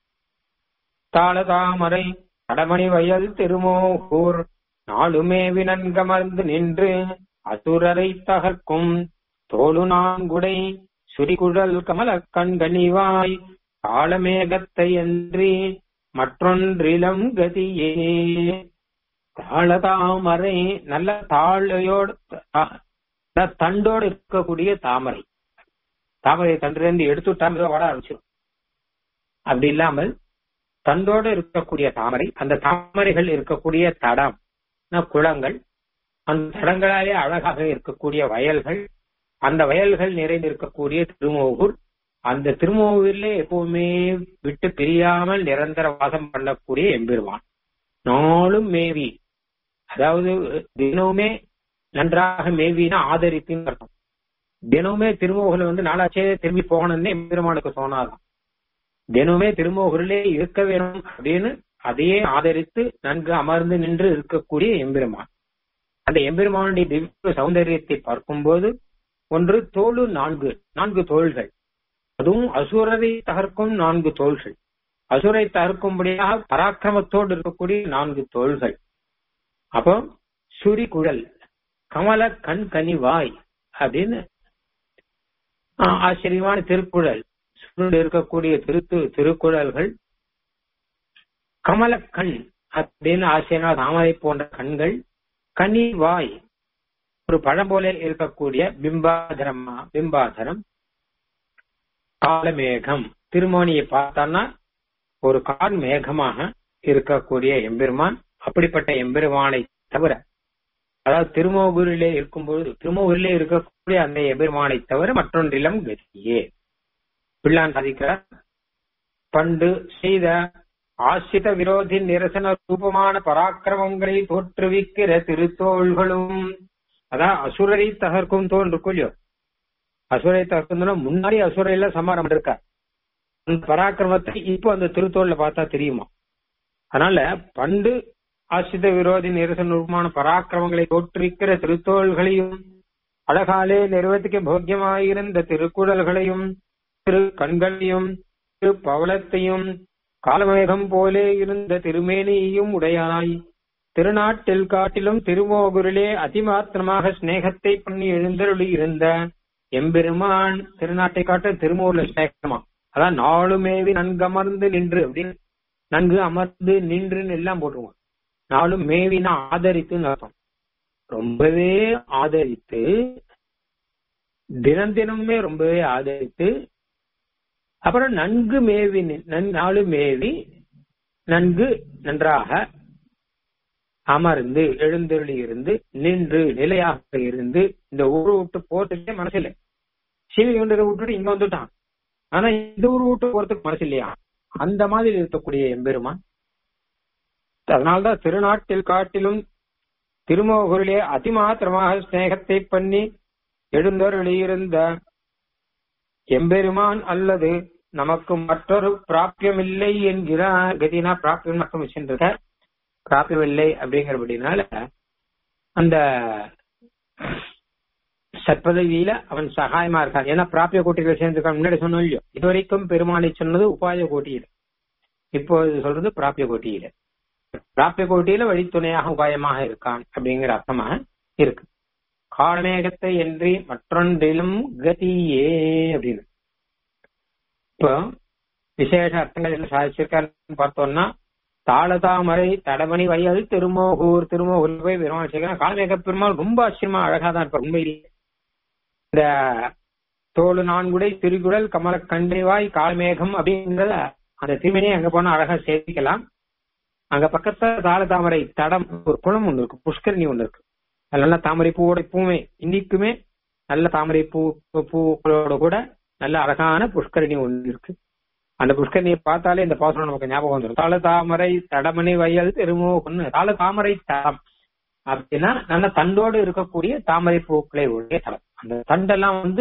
தாளதாமரை கடமணி வயல் திருமோகூர் நாளுமே வினன்கமர்ந்து நின்று அசுரரை தகர்க்கும் தோளு நான்குடை சுரிகுழல் கமல கண்கனிவாய் காலமேகத்தை அன்றி மற்றொன்றிலம் கதியே தாளதாமரை நல்ல தாழையோடு தண்டோடு இருக்கக்கூடிய தாமரை தாமரை தண்டிலிருந்து எடுத்துட்டா வட ஆரம்பிச்சிடும் அப்படி இல்லாமல் தண்டோடு இருக்கக்கூடிய தாமரை அந்த தாமரைகள் இருக்கக்கூடிய தடம் குளங்கள் அந்த தடங்களாலே அழகாக இருக்கக்கூடிய வயல்கள் அந்த வயல்கள் நிறைந்திருக்கக்கூடிய திருமோகூர் அந்த திருமோகூரிலே எப்பவுமே விட்டு பிரியாமல் நிரந்தர வாசம் பண்ணக்கூடிய எம்பெருமான் நாளும் மேவி அதாவது தினமுமே நன்றாக மேவினா ஆதரித்துன்னு அர்த்தம் தினமுமே திருமோகூர்ல வந்து நாளாச்சே திரும்பி போகணும்னு எம்பெருமானுக்கு தோணாதான் தினமுமே திருமோகூரிலே இருக்க வேணும் அப்படின்னு அதையே ஆதரித்து நன்கு அமர்ந்து நின்று இருக்கக்கூடிய எம்பெருமான் அந்த எம்பெருமானுடைய திவ்ய சௌந்தரியத்தை பார்க்கும்போது ஒன்று தோளு நான்கு நான்கு தோள்கள் அதுவும் அசுரரை தகர்க்கும் நான்கு தோள்கள் அசுரை தகர்க்கும்படியாக பராக்கிரமத்தோடு இருக்கக்கூடிய நான்கு தோள்கள் அப்போ சுரி குழல் கமல கண் கனிவாய் அப்படின்னு ஆச்சரியமான திருக்குழல் சுருண்டு இருக்கக்கூடிய திரு திருக்குழல்கள் கமல கண் அப்படின்னு ஆச்சரியமா தாமரை போன்ற கண்கள் கனி வாய் ஒரு பழம் போல இருக்கக்கூடிய பிம்பாதரமா பிம்பாதரம் காலமேகம் திருமோனியை பார்த்தான்னா ஒரு கால் மேகமாக இருக்கக்கூடிய எம்பெருமான் அப்படிப்பட்ட எம்பெருமானை தவிர அதாவது திருமோகூரிலே இருக்கும்போது திருமோகூரிலே இருக்கக்கூடிய அந்த எம்பெருமானை தவிர மற்றொன்றிலும் கதியே பிள்ளான் சாதிக்கிறார் பண்டு செய்த ஆசிரித விரோதி நிரசன ரூபமான பராக்கிரமங்களை தோற்றுவிக்கிற திருத்தோள்களும் அதான் அசுரரை தகர்க்கும் தோல் இருக்கும் இல்லையோ அசுரை தகர்க்கும் முன்னாடி அசுரை எல்லாம் சமாரம் இருக்கார் அந்த பராக்கிரமத்தை இப்போ அந்த திருத்தோல்ல பார்த்தா தெரியுமா அதனால பண்டு ஆசிரித விரோதி நிரசன ரூபமான பராக்கிரமங்களை தோற்றுவிக்கிற திருத்தோள்களையும் அழகாலே நிறுவத்துக்கு போக்கியமாயிருந்த திருக்குறள்களையும் திரு கண்களையும் திரு பவளத்தையும் காலமேகம் போலே இருந்த திருமேனியையும் உடையாய் திருநாட்டில் காட்டிலும் திருமோகூரிலே அதிமாத்திரமாக சிநேகத்தை பண்ணி எழுந்தருளி இருந்த எம்பெருமான் திருநாட்டை காட்ட திருமூர்ல சிநேகமா அதான் நாளுமேவி நன்கு அமர்ந்து நின்று அப்படின்னு நன்கு அமர்ந்து நின்றுன்னு எல்லாம் போட்டுருவோம் நாளும் மேவினா ஆதரித்துன்னு அர்த்தம் ரொம்பவே ஆதரித்து தினம் தினமுமே ரொம்பவே ஆதரித்து அப்புறம் நன்கு மேவி நின்- நாலு மேவி நன்கு நன்றாக அமர்ந்து எழுந்தருளி இருந்து நின்று நிலையாக இருந்து இந்த ஊரை விட்டு போறதுக்கே மனசு இல்லை சிவகண்டரை விட்டுட்டு இங்க வந்துட்டான் ஆனா இந்த ஊர் விட்டு போறதுக்கு மனசு இல்லையா அந்த மாதிரி இருக்கக்கூடிய எம்பெருமான் அதனால்தான் திருநாட்டில் காட்டிலும் திருமோகூரிலே அதிமாத்திரமாக சிநேகத்தை பண்ணி எழுந்தருளியிருந்த எம்பெருமான் அல்லது நமக்கு மற்றொரு பிராபியமில்லை என்கிறார் கதினா பிராபியம் மட்டும் வச்சுருக்க பிராபியமில்லை அப்படிங்கிறபடினால அந்த சற்பதவியில அவன் சகாயமா இருக்கான் ஏன்னா பிராபிய கோட்டியில சேர்ந்திருக்கான் முன்னாடி சொன்னோம் இல்லையோ இதுவரைக்கும் பெருமானை சொன்னது உபாய கோட்டியில இப்போ இது சொல்றது பிராபிய கோட்டியில பிராபிய கோட்டியில வழித்துணையாக உபாயமாக இருக்கான் அப்படிங்கிற அர்த்தமா இருக்கு காலமேகத்தை என்று மற்றொன்றிலும் கதியே அப்படின்னு இப்போ விசேஷ அர்த்தங்கள் என்ன சாதிச்சிருக்காருன்னு பார்த்தோம்னா தாளதாமரை தடமணி வயல் திருமோகூர் திருமோகூர் போய் பெருமாள் சேர்க்கிறான் காலமேக பெருமாள் ரொம்ப ஆச்சரியமா அழகா தான் இருப்பார் உண்மையிலேயே இந்த தோಳು நான்குடை திருக்குடல் கமல கண்டைவாய் காலமேகம் அப்படிங்கிறத அந்த திருமணியை அங்க போனா அழகா சேர்த்திக்கலாம் அங்க பக்கத்துல தாளதாமரை தடம் ஒரு குளம் ஒண்ணு இருக்கு புஷ்கரணி ஒண்ணு இருக்கு அது நல்ல தாமரை பூவோட பூவே இன்னைக்குமே நல்ல தாமரை பூ பூக்களோட கூட நல்ல அழகான புஷ்கரணி ஒண்ணு இருக்கு அந்த புஷ்கரணியை பார்த்தாலே இந்த பாசனம் நமக்கு ஞாபகம் வந்துடும் தாள தாமரை தடமணி வயல் திருமோகன்னு தாள தாமரை தடம் அப்படின்னா நல்ல தண்டோடு இருக்கக்கூடிய தாமரை பூக்களை உடைய தடம் அந்த தண்டெல்லாம் வந்து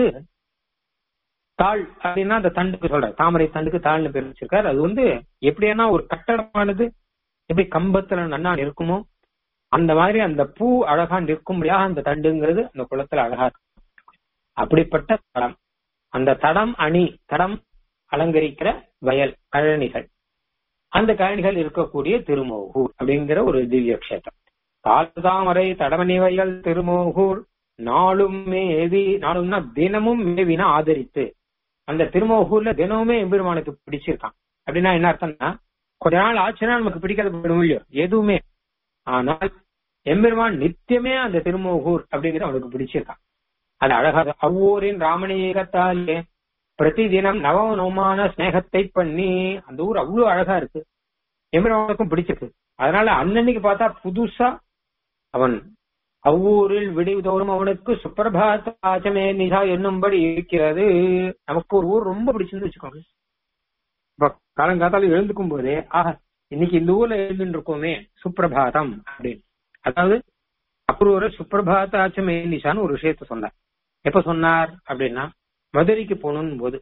தாள் அப்படின்னா அந்த தண்டுக்கு சொல்ற தாமரை தண்டுக்கு தாள்னு பேர் வச்சிருக்காரு அது வந்து எப்படின்னா ஒரு கட்டடமானது எப்படி கம்பத்துல நன்னா இருக்குமோ அந்த மாதிரி அந்த பூ அழகா நிற்கும்படியாக அந்த தண்டுங்கிறது அந்த குளத்துல அழகா இருக்கும் அப்படிப்பட்ட தடம் அந்த தடம் அணி தடம் அலங்கரிக்கிற வயல் கழனிகள் அந்த கழனிகள் இருக்கக்கூடிய திருமோகூர் அப்படிங்கிற ஒரு திவ்ய கஷேத்திரம் தாழ்தாமரை தடமணி வயல் திருமோகூர் நாளும் மேவி நாளும்னா தினமும் மேவினா ஆதரித்து அந்த திருமோகூர்ல தினமுமே எம்பெருமானுக்கு பிடிச்சிருக்கான் அப்படின்னா என்ன அர்த்தம்னா கொஞ்ச நாள் ஆச்சுன்னா நமக்கு பிடிக்காத போயிடும் இல்லையோ எதுவுமே ஆனால் எம்பெருமான் நித்தியமே அந்த திருமோகூர் அப்படிங்கிற அவனுக்கு பிடிச்சிருக்கான் அது அழகாக அவ்வூரின் ராமணீகத்தாலே பிரதி தினம் நவநவமான ஸ்நேகத்தை பண்ணி அந்த ஊர் அவ்வளவு அழகா இருக்கு எம்பெருமானுக்கும் பிடிச்சிருக்கு அதனால அன்னன்னைக்கு பார்த்தா புதுசா அவன் அவ்வூரில் விடிதோறும் அவனுக்கு சுப்பிரபாத ஆச்சமே நிசா என்னும்படி இருக்கிறது நமக்கு ஒரு ஊர் ரொம்ப பிடிச்சிருந்து வச்சுக்கோங்க இப்ப காலங்காத்தால எழுந்துக்கும் போதே ஆஹா இன்னைக்கு இந்த ஊர்ல எழுந்துட்டு இருக்கோமே சுப்பிரபாதம் அப்படின்னு அதாவது அப்புறம் சுப்பிரபாத ஆச்சமே நிசான்னு ஒரு விஷயத்த சொன்னார் எப்ப சொன்னார் அப்படின்னா மதுரைக்கு போகணும் போது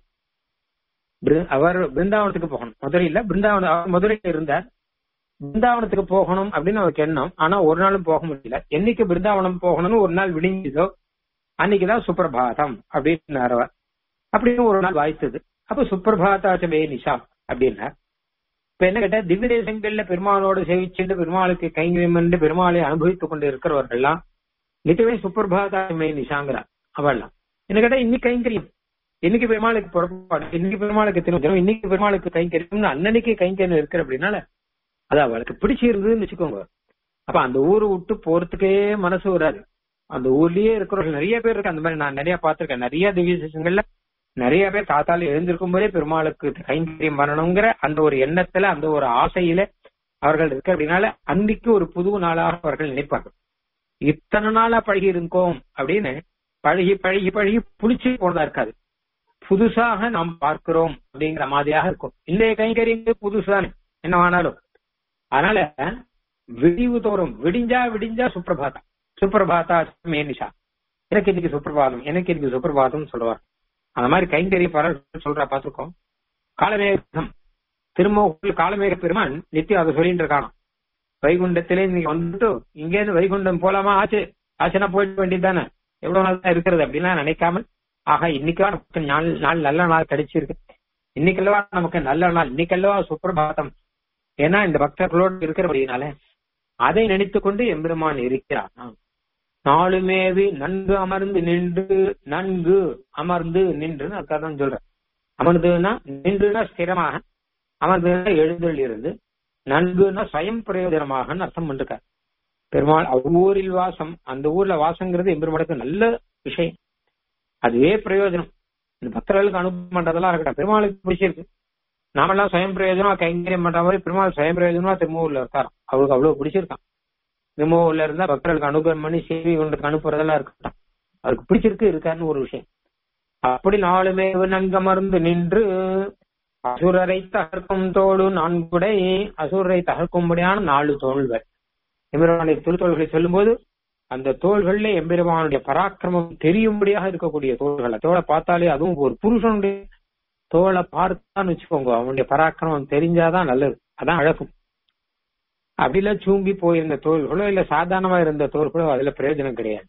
அவர் பிருந்தாவனத்துக்கு போகணும் மதுரையில பிருந்தாவனம் அவர் மதுரையில இருந்தார் பிருந்தாவனத்துக்கு போகணும் அப்படின்னு அவருக்கு எண்ணம் ஆனா ஒரு நாளும் போக முடியல என்னைக்கு பிருந்தாவனம் போகணும்னு ஒரு நாள் விடிஞ்சதோ அன்னைக்குதான் சுப்பிரபாதம் அப்படின்னு அவர் அப்படின்னு ஒரு நாள் வாய்த்தது அப்ப சுப்பிரபாதாச்சமே நிஷா அப்படின்னா இப்ப என்ன கேட்டா திவ்ய தேசங்கள்ல பெருமாளோடு சேவிச்சுட்டு பெருமாளுக்கு கைங்கரியம் பெருமாளை அனுபவித்துக் கொண்டு இருக்கிறவர்கள்லாம் நிச்சயமே சுப்பிரபாதாச்சமே நிஷாங்கிறார் அவள்லாம் என்ன கேட்டா இன்னைக்கு கைங்கரியம் இன்னைக்கு பெருமாளுக்கு புறப்பாடு இன்னைக்கு பெருமாளுக்கு தினம் இன்னைக்கு பெருமாளுக்கு கைங்கரியம் அன்னன்னைக்கு கைங்கரியம் இருக்கிற அப்படின்னால அது அவளுக்கு பிடிச்சிருந்ததுன்னு வச்சுக்கோங்க அப்ப அந்த ஊரை விட்டு போறதுக்கே மனசு வராது அந்த ஊர்லயே இருக்கிறவர்கள் நிறைய பேர் இருக்கு அந்த மாதிரி நான் நிறைய பார்த்திருக்கேன் நிறைய திவ்ய தேசங்கள்ல நிறைய பேர் காத்தால எழுந்திருக்கும் போதே பெருமாளுக்கு கைங்கரியம் பண்ணணுங்கிற அந்த ஒரு எண்ணத்துல அந்த ஒரு ஆசையில அவர்கள் இருக்கு அப்படின்னால அன்னைக்கு ஒரு புது நாளாக அவர்கள் நினைப்பார்கள் இத்தனை நாளா பழகி இருக்கோம் அப்படின்னு பழகி பழகி பழகி புளிச்சு போனதா இருக்காது புதுசாக நாம் பார்க்கிறோம் அப்படிங்கிற மாதிரியாக இருக்கும் இந்த கைங்கரியம் புதுசான என்னவானாலும் அதனால விடிவு தோறும் விடிஞ்சா விடிஞ்சா சுப்பிரபாதா சுப்பிரபாதா மேனிஷா எனக்கு இன்னைக்கு சுப்பிரபாதம் எனக்கு இன்னைக்கு சுப்பிரபாதம் சொல்லுவார் அந்த மாதிரி கைங்கரிய பரல் சொல்றா பார்த்திருக்கோம் காலமேகம் திருமோகத்தில் காலமேக பெருமான் நித்தியம் அதை சொல்லிட்டு இருக்கானோ வைகுண்டத்திலே நீங்க வந்துட்டு இங்க இருந்து வைகுண்டம் போலாமா ஆச்சு ஆச்சுன்னா போயிட வேண்டியது தானே எவ்வளவு நாள் தான் இருக்கிறது அப்படின்லாம் நினைக்காமல் ஆக இன்னைக்கா நமக்கு நாள் நாள் நல்ல நாள் கிடைச்சிருக்கு இன்னைக்கல்லவா நமக்கு நல்ல நாள் இன்னைக்கல்லவா சுப்பிரபாதம் ஏன்னா இந்த பக்தர்களோடு இருக்கிறபடினால அதை நினைத்து கொண்டு எம்பெருமான் இருக்கிறான் நாளுமேவி நன்கு அமர்ந்து நின்று நன்கு அமர்ந்து நின்று அர்த்தம் சொல்றேன் அமர்ந்துன்னா நின்றுனா ஸ்திரமாக அமர்ந்துன்னா எழுந்தல் இருந்து நன்குன்னா சுயம் பிரயோஜனமாக அர்த்தம் பண்ணிருக்கார் பெருமாள் அவ்வூரில் வாசம் அந்த ஊர்ல வாசங்கிறது எம்பெருமானுக்கு நல்ல விஷயம் அதுவே பிரயோஜனம் இந்த பக்தர்களுக்கு அனுபவம் பண்றதெல்லாம் இருக்கட்டும் பெருமாளுக்கு பிடிச்சிருக்கு நாமெல்லாம் சுயம் பிரயோஜனமா கைங்கரியம் பண்ற மாதிரி பெருமாள் சுயம் பிரயோஜனமா திருமூர்ல இருக்காராம் அவருக்கு அவ்வளவு பிடிச்சிருக்கான் திருமூர்ல இருந்தா பக்தர்களுக்கு அனுகிரகம் பண்ணி சேவை கொண்டு அனுப்புறதெல்லாம் இருக்கட்டும் அவருக்கு பிடிச்சிருக்கு இருக்காருன்னு ஒரு விஷயம் அப்படி நாளுமே நங்கமர்ந்து நின்று அசுரரை தகர்க்கும் தோடு நான்குடை அசுரரை தகர்க்கும்படியான நாலு தோள்கள் எம்பெருமானுடைய திருத்தோள்களை சொல்லும்போது அந்த தோள்கள்ல எம்பெருமானுடைய பராக்கிரமம் தெரியும்படியாக இருக்கக்கூடிய தோள்கள் தோளை பார்த்தாலே அதுவும் ஒரு புருஷனுடைய தோளை பார்த்தான்னு வச்சுக்கோங்க அவனுடைய பராக்கிரமம் தெரிஞ்சாதான் நல்லது அதான் அழகும் அப்படில சூம்பி போயிருந்த தோள்களோ இல்ல சாதாரணமா இருந்த தோள்களோ அதுல பிரயோஜனம் கிடையாது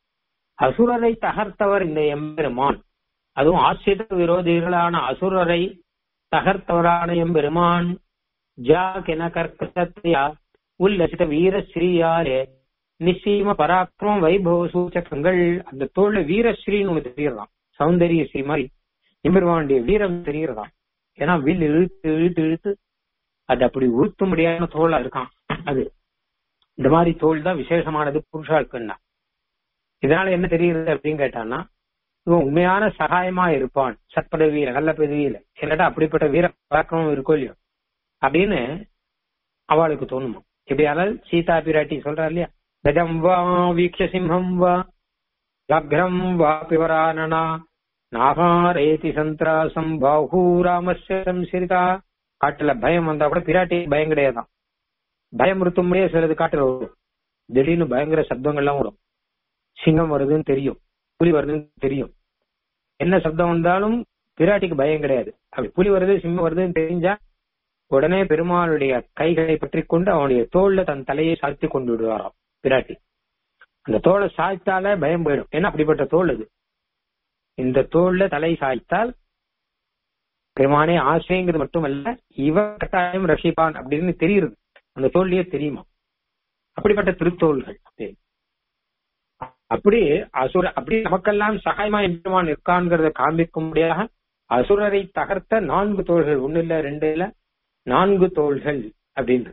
அசுரரை தகர்த்தவர் இந்த எம்பெருமான் அதுவும் ஆசிரித விரோதிகளான அசுரரை தகர்த்தவரான எம்பெருமான் ஜா கென கற்கத்தையா உல்லசித வீர ஸ்ரீயாரே நிச்சயம பராக்கிரமம் வைபவ சூச்சகங்கள் அந்த தோல்ல வீரஸ்ரீன்னு ஒண்ணு தெரியறதாம் சௌந்தரிய ஸ்ரீ மாதிரி எம்பெருமானுடைய வீரம் தெரியறதாம் ஏன்னா வில் இழுத்து இழுத்து இழுத்து அது அப்படி உறுத்த முடியாத தோளா இருக்கான் அது இந்த மாதிரி தோல் தான் விசேஷமானது புருஷாளுக்குன்னா இதனால என்ன தெரியுது அப்படின்னு கேட்டான்னா இவன் உண்மையான சகாயமா இருப்பான் சற்பட வீர நல்ல பதவியில என்னடா அப்படிப்பட்ட வீர பழக்கமும் இருக்கோ இல்லையோ அப்படின்னு அவளுக்கு தோணுமா எப்படியானால் சீதா பிராட்டி சொல்றா இல்லையா கஜம் வா வீக்ஷ சிம்ஹம் வா ஜாக்ரம் வா பிவரானனா நாகாரேதி சந்திராசம் பாஹூ ராமஸ்ய சம்சிரிதா காட்டுல பயம் வந்தா கூட பிராட்டி பயம் கிடையாதான் பயம் முடியே சிலது காட்டுல வரும் திடீர்னு பயங்கர சப்தங்கள்லாம் வரும் சிங்கம் வருதுன்னு தெரியும் புலி வருதுன்னு தெரியும் என்ன சப்தம் வந்தாலும் பிராட்டிக்கு பயம் கிடையாது அப்படி புலி வருது சிங்கம் வருதுன்னு தெரிஞ்சா உடனே பெருமாளுடைய கைகளை பற்றி கொண்டு அவனுடைய தோல்ல தன் தலையை சாய்த்து கொண்டு விடுவாராம் பிராட்டி அந்த தோலை சாய்த்தால பயம் போயிடும் ஏன்னா அப்படிப்பட்ட தோல் அது இந்த தோல்ல தலை சாய்த்தால் பெருமானே ஆசைங்கிறது மட்டுமல்ல இவ கட்டாயம் ரஷிப்பான் அப்படின்னு தெரியுது அந்த தோல்லையே தெரியுமா அப்படிப்பட்ட திருத்தோள்கள் அப்படி அசுர அப்படி நமக்கெல்லாம் சகாயமா எம்பெருமான் இருக்கான்கிறத காண்பிக்கும்படியாக அசுரரை தகர்த்த நான்கு தோள்கள் ஒண்ணு இல்ல ரெண்டு இல்ல நான்கு தோள்கள் அப்படின்னு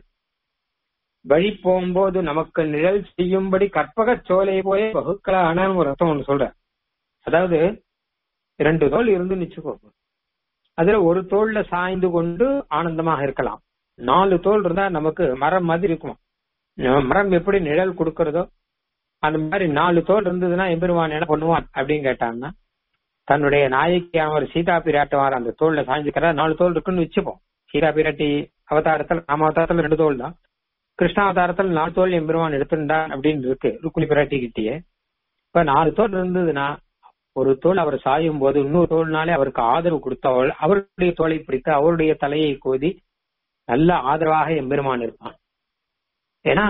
வழி போகும்போது நமக்கு நிழல் செய்யும்படி கற்பக சோலை போய வகுக்கலான ஒரு அர்த்தம் ஒண்ணு சொல்ற அதாவது ரெண்டு தோல் இருந்து நிச்சுக்கோ அதுல ஒரு தோல்ல சாய்ந்து கொண்டு ஆனந்தமாக இருக்கலாம் நாலு தோல் இருந்தா நமக்கு மரம் மாதிரி இருக்குமா மரம் எப்படி நிழல் கொடுக்கறதோ அந்த மாதிரி நாலு தோல் இருந்ததுன்னா எம்பெருமான் என்ன பண்ணுவான் அப்படின்னு கேட்டான்னா தன்னுடைய நாயக்கியான ஒரு சீதா பிராட்டுவார் அந்த தோல்ல சாய்ஞ்சுக்கிறா நாலு தோல் இருக்குன்னு வச்சுப்போம் சீதா பிராட்டி அவதாரத்தில் ராம அவதாரத்துல ரெண்டு தோல் தான் கிருஷ்ண அவதாரத்தில் நாலு தோல் எம்பெருமான் எடுத்துட்டான் அப்படின்னு இருக்கு ருக்குனி பிராட்டி கிட்டேயே இப்ப நாலு தோல் இருந்ததுன்னா ஒரு தோல் அவர் சாயும் போது இன்னொரு தோல்னாலே அவருக்கு ஆதரவு கொடுத்தவள் அவருடைய தோலை பிடித்து அவருடைய தலையை கோதி நல்ல ஆதரவாக எம்பெருமான் இருப்பான் ஏன்னா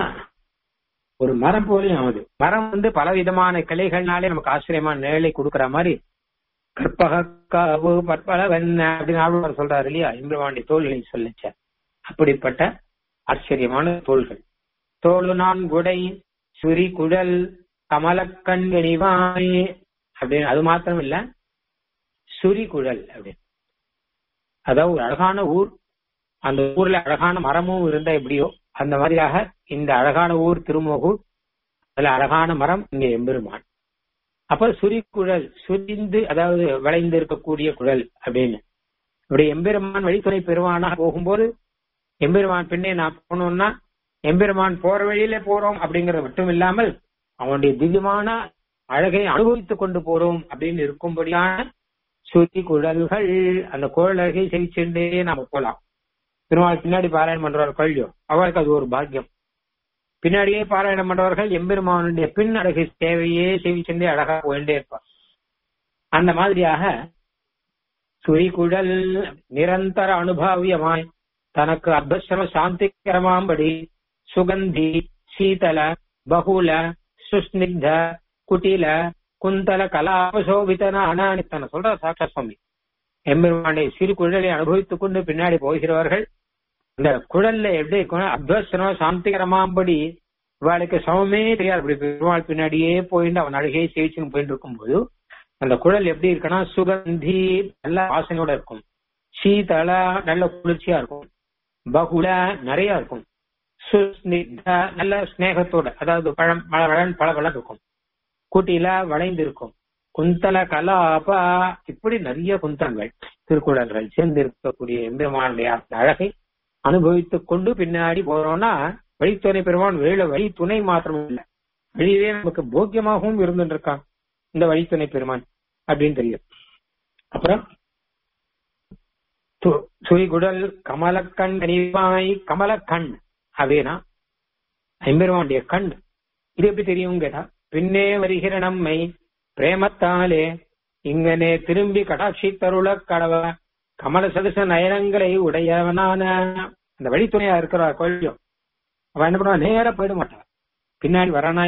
ஒரு மரம் போலையும் ஆகுது மரம் வந்து பல விதமான கிளைகள்னாலே நமக்கு ஆச்சரியமான நிழலை கொடுக்கற மாதிரி கற்பகாவு பற்பல வெண்ண அப்படின்னு ஆழ்வார் சொல்றாரு இல்லையா எம்பெருமானுடைய தோள்களை சொல்லிச்ச அப்படிப்பட்ட ஆச்சரியமான தோள்கள் தோளு நான் குடை சுரி குழல் கமலக்கண் கனிவாய் அப்படின்னு அது மாத்திரம் இல்ல சுரி குழல் அப்படின்னு அதாவது ஒரு அழகான ஊர் அந்த ஊர்ல அழகான மரமும் இருந்தா எப்படியோ அந்த மாதிரியாக இந்த அழகான ஊர் திருமோகூர் அதுல அழகான மரம் இங்க எம்பெருமான் அப்ப சுரிக்குழல் சுரிந்து அதாவது விளைந்து இருக்கக்கூடிய குழல் அப்படின்னு இப்படி எம்பெருமான் வழித்துணை பெருமானாக போகும்போது எம்பெருமான் பின்னே நான் போனோம்னா எம்பெருமான் போற வழியில போறோம் அப்படிங்கறது மட்டும் இல்லாமல் அவனுடைய திவ்யமான அழகை அனுபவித்துக் கொண்டு போறோம் அப்படின்னு இருக்கும்படியான சுத்தி குழல்கள் அந்த குழல் அழகை செவிச்சென்றே நாம போலாம் பெருமாள் பின்னாடி பாராயணம் பண்றவர் கல்வியோ அவருக்கு அது ஒரு பாக்கியம் பின்னாடியே பாராயணம் பண்றவர்கள் எம்பெருமானுடைய பின் அழகு சேவையே செவி சென்றே அழகா போயிட்டே இருப்பார் அந்த மாதிரியாக சுரிகுழல் நிரந்தர அனுபவியமாய் தனக்கு அபஸ்ரம சாந்திகரமாம்படி சுகந்தி சீதல பகுல சுஸ்னிக்த குட்டில குந்தல கலாபசோபிதனான தன்னை சொல்ற சாட்சா சுவாமி எம்பெருமானுடைய சிறு குழலை அனுபவித்துக் கொண்டு பின்னாடி போகிறவர்கள் இந்த குழல்ல எப்படி இருக்கணும் அத்வசனம் சாந்திகரமாம்படி இவாளுக்கு சமமே தெரியாது அப்படி பெருமாள் பின்னாடியே போயிட்டு அவன் அழகையை சேவிச்சுன்னு போயிட்டு இருக்கும்போது அந்த குழல் எப்படி இருக்குன்னா சுகந்தி நல்ல வாசனையோட இருக்கும் சீதள நல்ல குளிர்ச்சியா இருக்கும் பகுல நிறைய இருக்கும் சுஸ்னிக்த நல்ல ஸ்நேகத்தோட அதாவது பழம் பழ பழம் பல பழம் இருக்கும் கூட்டில வளைந்து இருக்கும் குந்தல கலாபா இப்படி நிறைய குந்தங்கள் திருக்குறள்கள் சேர்ந்து இருக்கக்கூடிய எம்பெருமானுடைய அந்த அழகை அனுபவித்துக் கொண்டு பின்னாடி போறோம்னா வழித்துணை பெருமான் வெளியில வழி துணை மாத்திரம் இல்லை வழியிலே நமக்கு போக்கியமாகவும் இருந்துட்டு இருக்கான் இந்த வழித்துணை பெருமான் அப்படின்னு தெரியும் அப்புறம் து- சுரிகுடல் கமலக்கண் கனிவாய் கமலக்கண் அப்படின்னா ஐம்பெருமானுடைய கண் இது எப்படி தெரியும் கேட்டா பின்னே வருகிற நம்மை பிரேமத்தாலே இங்கனே திரும்பி கடாட்சி தருள கடவ கமல சதுச நயனங்களை உடையவனான அந்த வழித்துணையா இருக்கிற கொள்ளியும் அவன் என்ன பண்ணுவான் நேரா போயிட மாட்டான் பின்னாடி வரானா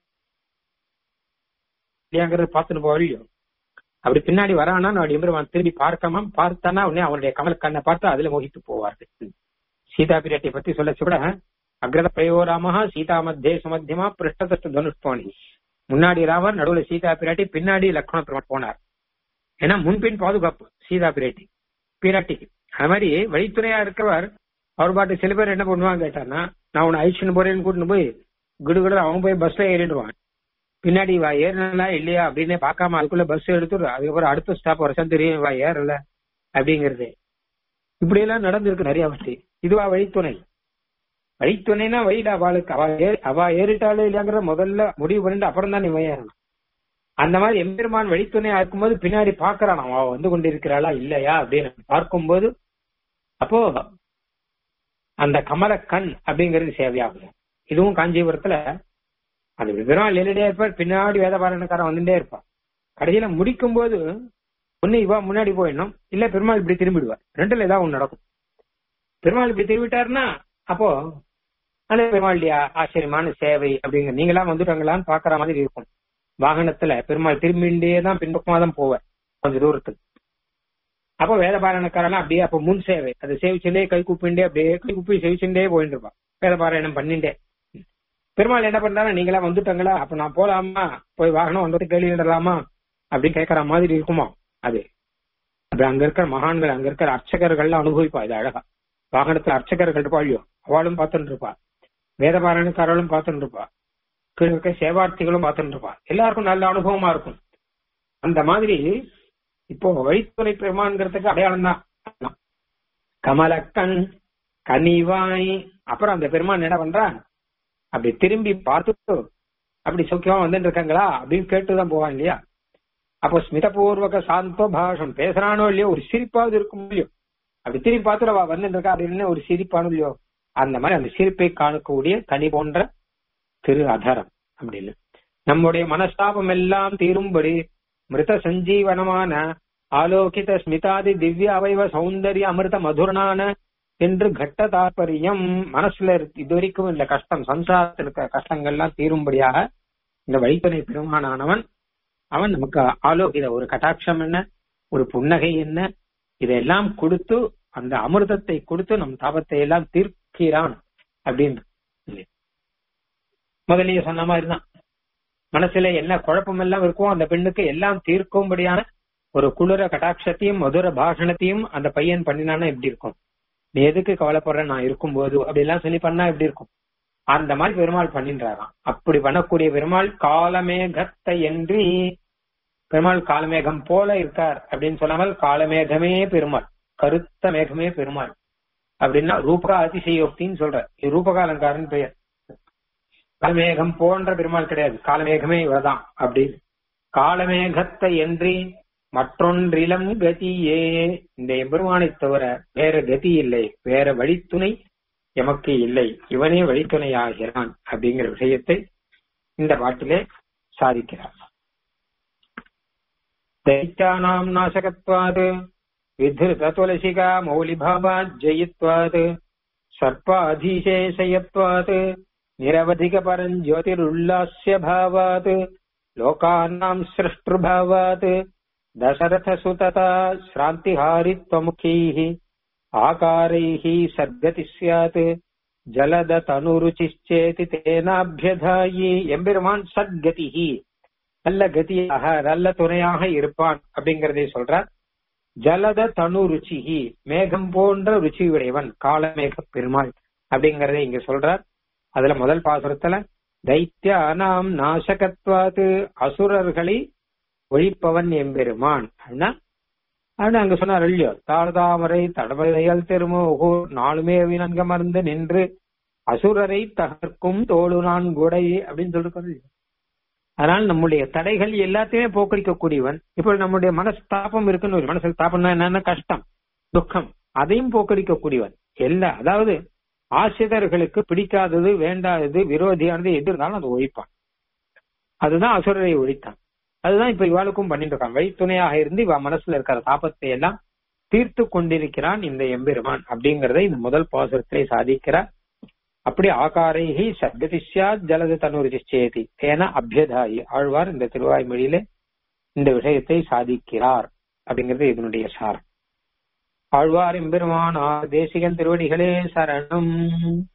இல்லையாங்கிறது பார்த்துட்டு போவலையோ அப்படி பின்னாடி வரானா நான் எம்பெருமான் திரும்பி பார்க்காம பார்த்தானா உடனே அவனுடைய கமல கண்ணை பார்த்து அதுல மோகித்து போவார்கள் சீதா பிரியட்டை பத்தி சொல்லச்சு கூட அக்ரத பிரயோராமஹா சீதா மத்தியே சுமத்தியமா பிருஷ்டதஸ்து தனுஷ்பாணி முன்னாடி ராமர் நடுவுல சீதா பிராட்டி பின்னாடி லக்ஷ்மண பெருமாள் போனார் ஏன்னா முன்பின் பாதுகாப்பு சீதா பிராட்டி பிராட்டிக்கு அது மாதிரி வழித்துணையா இருக்கிறவர் அவர் பாட்டு சில பேர் என்ன பண்ணுவாங்க கேட்டார்னா நான் உன்னை ஐஷன் போறேன்னு கூட்டிட்டு போய் கிடுகிடு அவன் போய் பஸ்ல ஏறிடுவான் பின்னாடி வா ஏறினா இல்லையா அப்படின்னு பார்க்காம அதுக்குள்ள பஸ் எடுத்துரு அதுக்கப்புறம் அடுத்த ஸ்டாப் வருஷம் தெரியும் வா ஏறல அப்படிங்கிறது இப்படி எல்லாம் நடந்திருக்கு நிறைய வாட்டி இதுவா வழித்துணை வழித்துணைனா வழிடா அவளுக்கு அவ ஏறி அவ ஏறிட்டாலே இல்லையாங்கிற முதல்ல முடிவு பண்ணிட்டு அப்புறம் தான் நீ ஏறணும் அந்த மாதிரி எம்பெருமான் வழித்துணையா இருக்கும்போது பின்னாடி பாக்குறான் அவ வந்து கொண்டிருக்கிறாளா இல்லையா அப்படின்னு பார்க்கும்போது அப்போ அந்த கமல கண் அப்படிங்கிறது சேவையாகும் இதுவும் காஞ்சிபுரத்துல அந்த பெருமாள் நேரடியா இருப்பார் பின்னாடி வேதபாரணக்காரன் வந்துட்டே இருப்பான் கடைசியில முடிக்கும் போது ஒண்ணு இவா முன்னாடி போயிடணும் இல்ல பெருமாள் இப்படி திரும்பிடுவார் ரெண்டுல ஏதாவது ஒண்ணு நடக்கும் பெருமாள் இப்படி திரும்பிட்டாருன்னா அப்போ அந்த பெருமாளுடைய ஆச்சரியமான சேவை அப்படிங்கிற நீங்களா வந்துட்டாங்களான்னு பாக்குற மாதிரி இருக்கும் வாகனத்துல பெருமாள் திரும்பிண்டே தான் பின்பக்கமா தான் போவார் கொஞ்சம் தூரத்துக்கு அப்போ வேதபாரணக்காரனா அப்படியே அப்ப முன் சேவை அது சேவிச்சுட்டே கை கூப்பிண்டே அப்படியே கை கூப்பி சேவிச்சுட்டே போயிட்டு இருப்பான் வேதபாராயணம் பண்ணிண்டே பெருமாள் என்ன பண்றாரு நீங்களா வந்துட்டாங்களா அப்ப நான் போலாமா போய் வாகனம் வந்தது கேள்விடலாமா அப்படின்னு கேட்கற மாதிரி இருக்குமா அது அப்படி அங்க இருக்கிற மகான்கள் அங்க இருக்கிற அர்ச்சகர்கள்லாம் அனுபவிப்பா இது அழகா வாகனத்துல அர்ச்சகர்கள் இருப்பா இல்லையோ அவளும் பார்த்துட்டு இருப்பா வேதபாராயணக்காரர்களும் பார்த்துட்டு இருப்பா கீழே இருக்க சேவார்த்திகளும் பார்த்துட்டு இருப்பா எல்லாருக்கும் நல்ல அனுபவமா இருக்கும் அந்த மாதிரி இப்போ வழித்துறை பெருமான்கிறதுக்கு அடையாளம் தான் கமலக்கண் கனிவாய் அப்புறம் அந்த பெருமான் என்ன பண்றான் அப்படி திரும்பி பார்த்துட்டு அப்படி சௌக்கியமா வந்துட்டு இருக்காங்களா அப்படின்னு கேட்டுதான் போவான் இல்லையா அப்போ ஸ்மிதபூர்வக சாந்த பாஷம் பேசுறானோ இல்லையோ ஒரு சிரிப்பாவது இருக்கும் இல்லையோ அப்படி திரும்பி பார்த்துட்டு அவ வந்துட்டு இருக்கா அப்படின்னு ஒரு சிரிப்பானோ இல்லையோ அந்த மாதிரி அந்த சிரிப்பை காணக்கூடிய கனி போன்ற திரு அதரம் அப்படின்னு நம்முடைய மனஸ்தாபம் எல்லாம் தீரும்படி மிருத சஞ்சீவனமான ஆலோகித ஸ்மிதாதி திவ்ய அவயவ சௌந்தரிய அமிர்த மதுரனான என்று கட்ட தாற்பயம் மனசுல இருக்கு- இது வரைக்கும் இந்த கஷ்டம் சம்சாரத்தில் இருக்கிற கஷ்டங்கள்லாம் தீரும்படியாக இந்த வழித்துணை பெருமானானவன் அவன் நமக்கு ஆலோகித ஒரு கட்டாட்சம் என்ன ஒரு புன்னகை என்ன இதெல்லாம் கொடுத்து அந்த அமிர்தத்தை கொடுத்து நம் தாபத்தை எல்லாம் தீர்க்கிறான் அப்படின்னு முதலிய சொன்ன மாதிரிதான் மனசுல என்ன குழப்பம் எல்லாம் இருக்கும் அந்த பெண்ணுக்கு எல்லாம் தீர்க்கும்படியான ஒரு குளிர கட்டாட்சத்தையும் மதுர பாஷணத்தையும் அந்த பையன் பண்ணினானா எப்படி இருக்கும் நீ எதுக்கு கவலைப்படுற நான் இருக்கும்போது அப்படி எல்லாம் சொல்லி பண்ணா எப்படி இருக்கும் அந்த மாதிரி பெருமாள் பண்ணின்றாராம் அப்படி பண்ணக்கூடிய பெருமாள் காலமேகத்தை என்று பெருமாள் காலமேகம் போல இருக்கார் அப்படின்னு சொல்லாமல் காலமேகமே பெருமாள் கருத்த மேகமே பெருமாள் அப்படின்னா ரூபகா அதிசயோக்தின்னு சொல்ற இது ரூபகாலங்காரன் பெயர் காலமேகம் போன்ற பெருமாள் கிடையாது காலமேகமே இவர்தான் அப்படின்னு காலமேகத்தை என்று மற்றொன்றிலம் கதியே இந்த எம்பெருமானை தவிர வேற கதி இல்லை வேற வழித்துணை எமக்கு இல்லை இவனே வழித்துணையாகிறான் அப்படிங்கிற விஷயத்தை இந்த பாட்டிலே சாதிக்கிறார் दैत्यानाम् नाशकत्वात् विधृततुलसिका मौलिभावात् जयित्वात् सर्पाधीशेषयत्वात् निरवधिकपरम् ज्योतिरुल्लास्य भावात् लोकानाम् सृष्टृभावात् दशरथसुतता श्रान्तिहारित्वमुखैः आकारैः सद्गतिः स्यात् ஜலதனுருச்சிச்சேதி தேனாபியதாயி எம்பெருமான் சத்கதிஹி நல்ல கதியாக நல்ல துணையாக இருப்பான் அப்படிங்கறதை சொல்றார் ஜலத தனு ருச்சிஹி மேகம் போன்ற ருச்சி உடையவன் காலமேக பெருமாள் அப்படிங்கறதை இங்க சொல்றார் அதுல முதல் பாசுரத்துல தைத்தியானாம் நாசகத்வாது அசுரர்களை ஒழிப்பவன் எம்பெருமான் அப்படின்னா அப்படின்னு அங்க சொன்னார் இல்லையோ தாழ்தாமரை தடவதையல் திருமோகூர் நாளுமே வினன்கமர்ந்து நின்று அசுரரை தகர்க்கும் தோடு நான் குடை அப்படின்னு சொல்லிருக்கோம் அதனால நம்முடைய தடைகள் எல்லாத்தையுமே போக்கடிக்கக்கூடியவன் இப்போ நம்முடைய மனஸ்தாபம் இருக்குன்னு ஒரு மனசுல தாபம்னா என்னன்னா கஷ்டம் துக்கம் அதையும் போக்கடிக்கக்கூடியவன் எல்லா அதாவது ஆசிரியர்களுக்கு பிடிக்காதது வேண்டாதது விரோதியானது எது இருந்தாலும் அதை ஒழிப்பான் அதுதான் அசுரரை ஒழித்தான் அதுதான் இப்ப இவாளுக்கும் பண்ணிட்டு இருக்கான் வழித்துணையாக இருந்து இவ மனசுல இருக்கிற தாபத்தை எல்லாம் தீர்த்து கொண்டிருக்கிறான் இந்த எம்பெருமான் அப்படிங்கறத இந்த முதல் பாசுரத்திலே சாதிக்கிறார் அப்படி ஆகாரைஹி சப்ததிஷ்யாத் ஜலது தனுரிச்சேதி ஏன அபியதாயி ஆழ்வார் இந்த திருவாய்மொழியிலே இந்த விஷயத்தை சாதிக்கிறார் அப்படிங்கிறது இதனுடைய சாரம் ஆழ்வார் எம்பெருமான் தேசிகன் திருவடிகளே சரணம்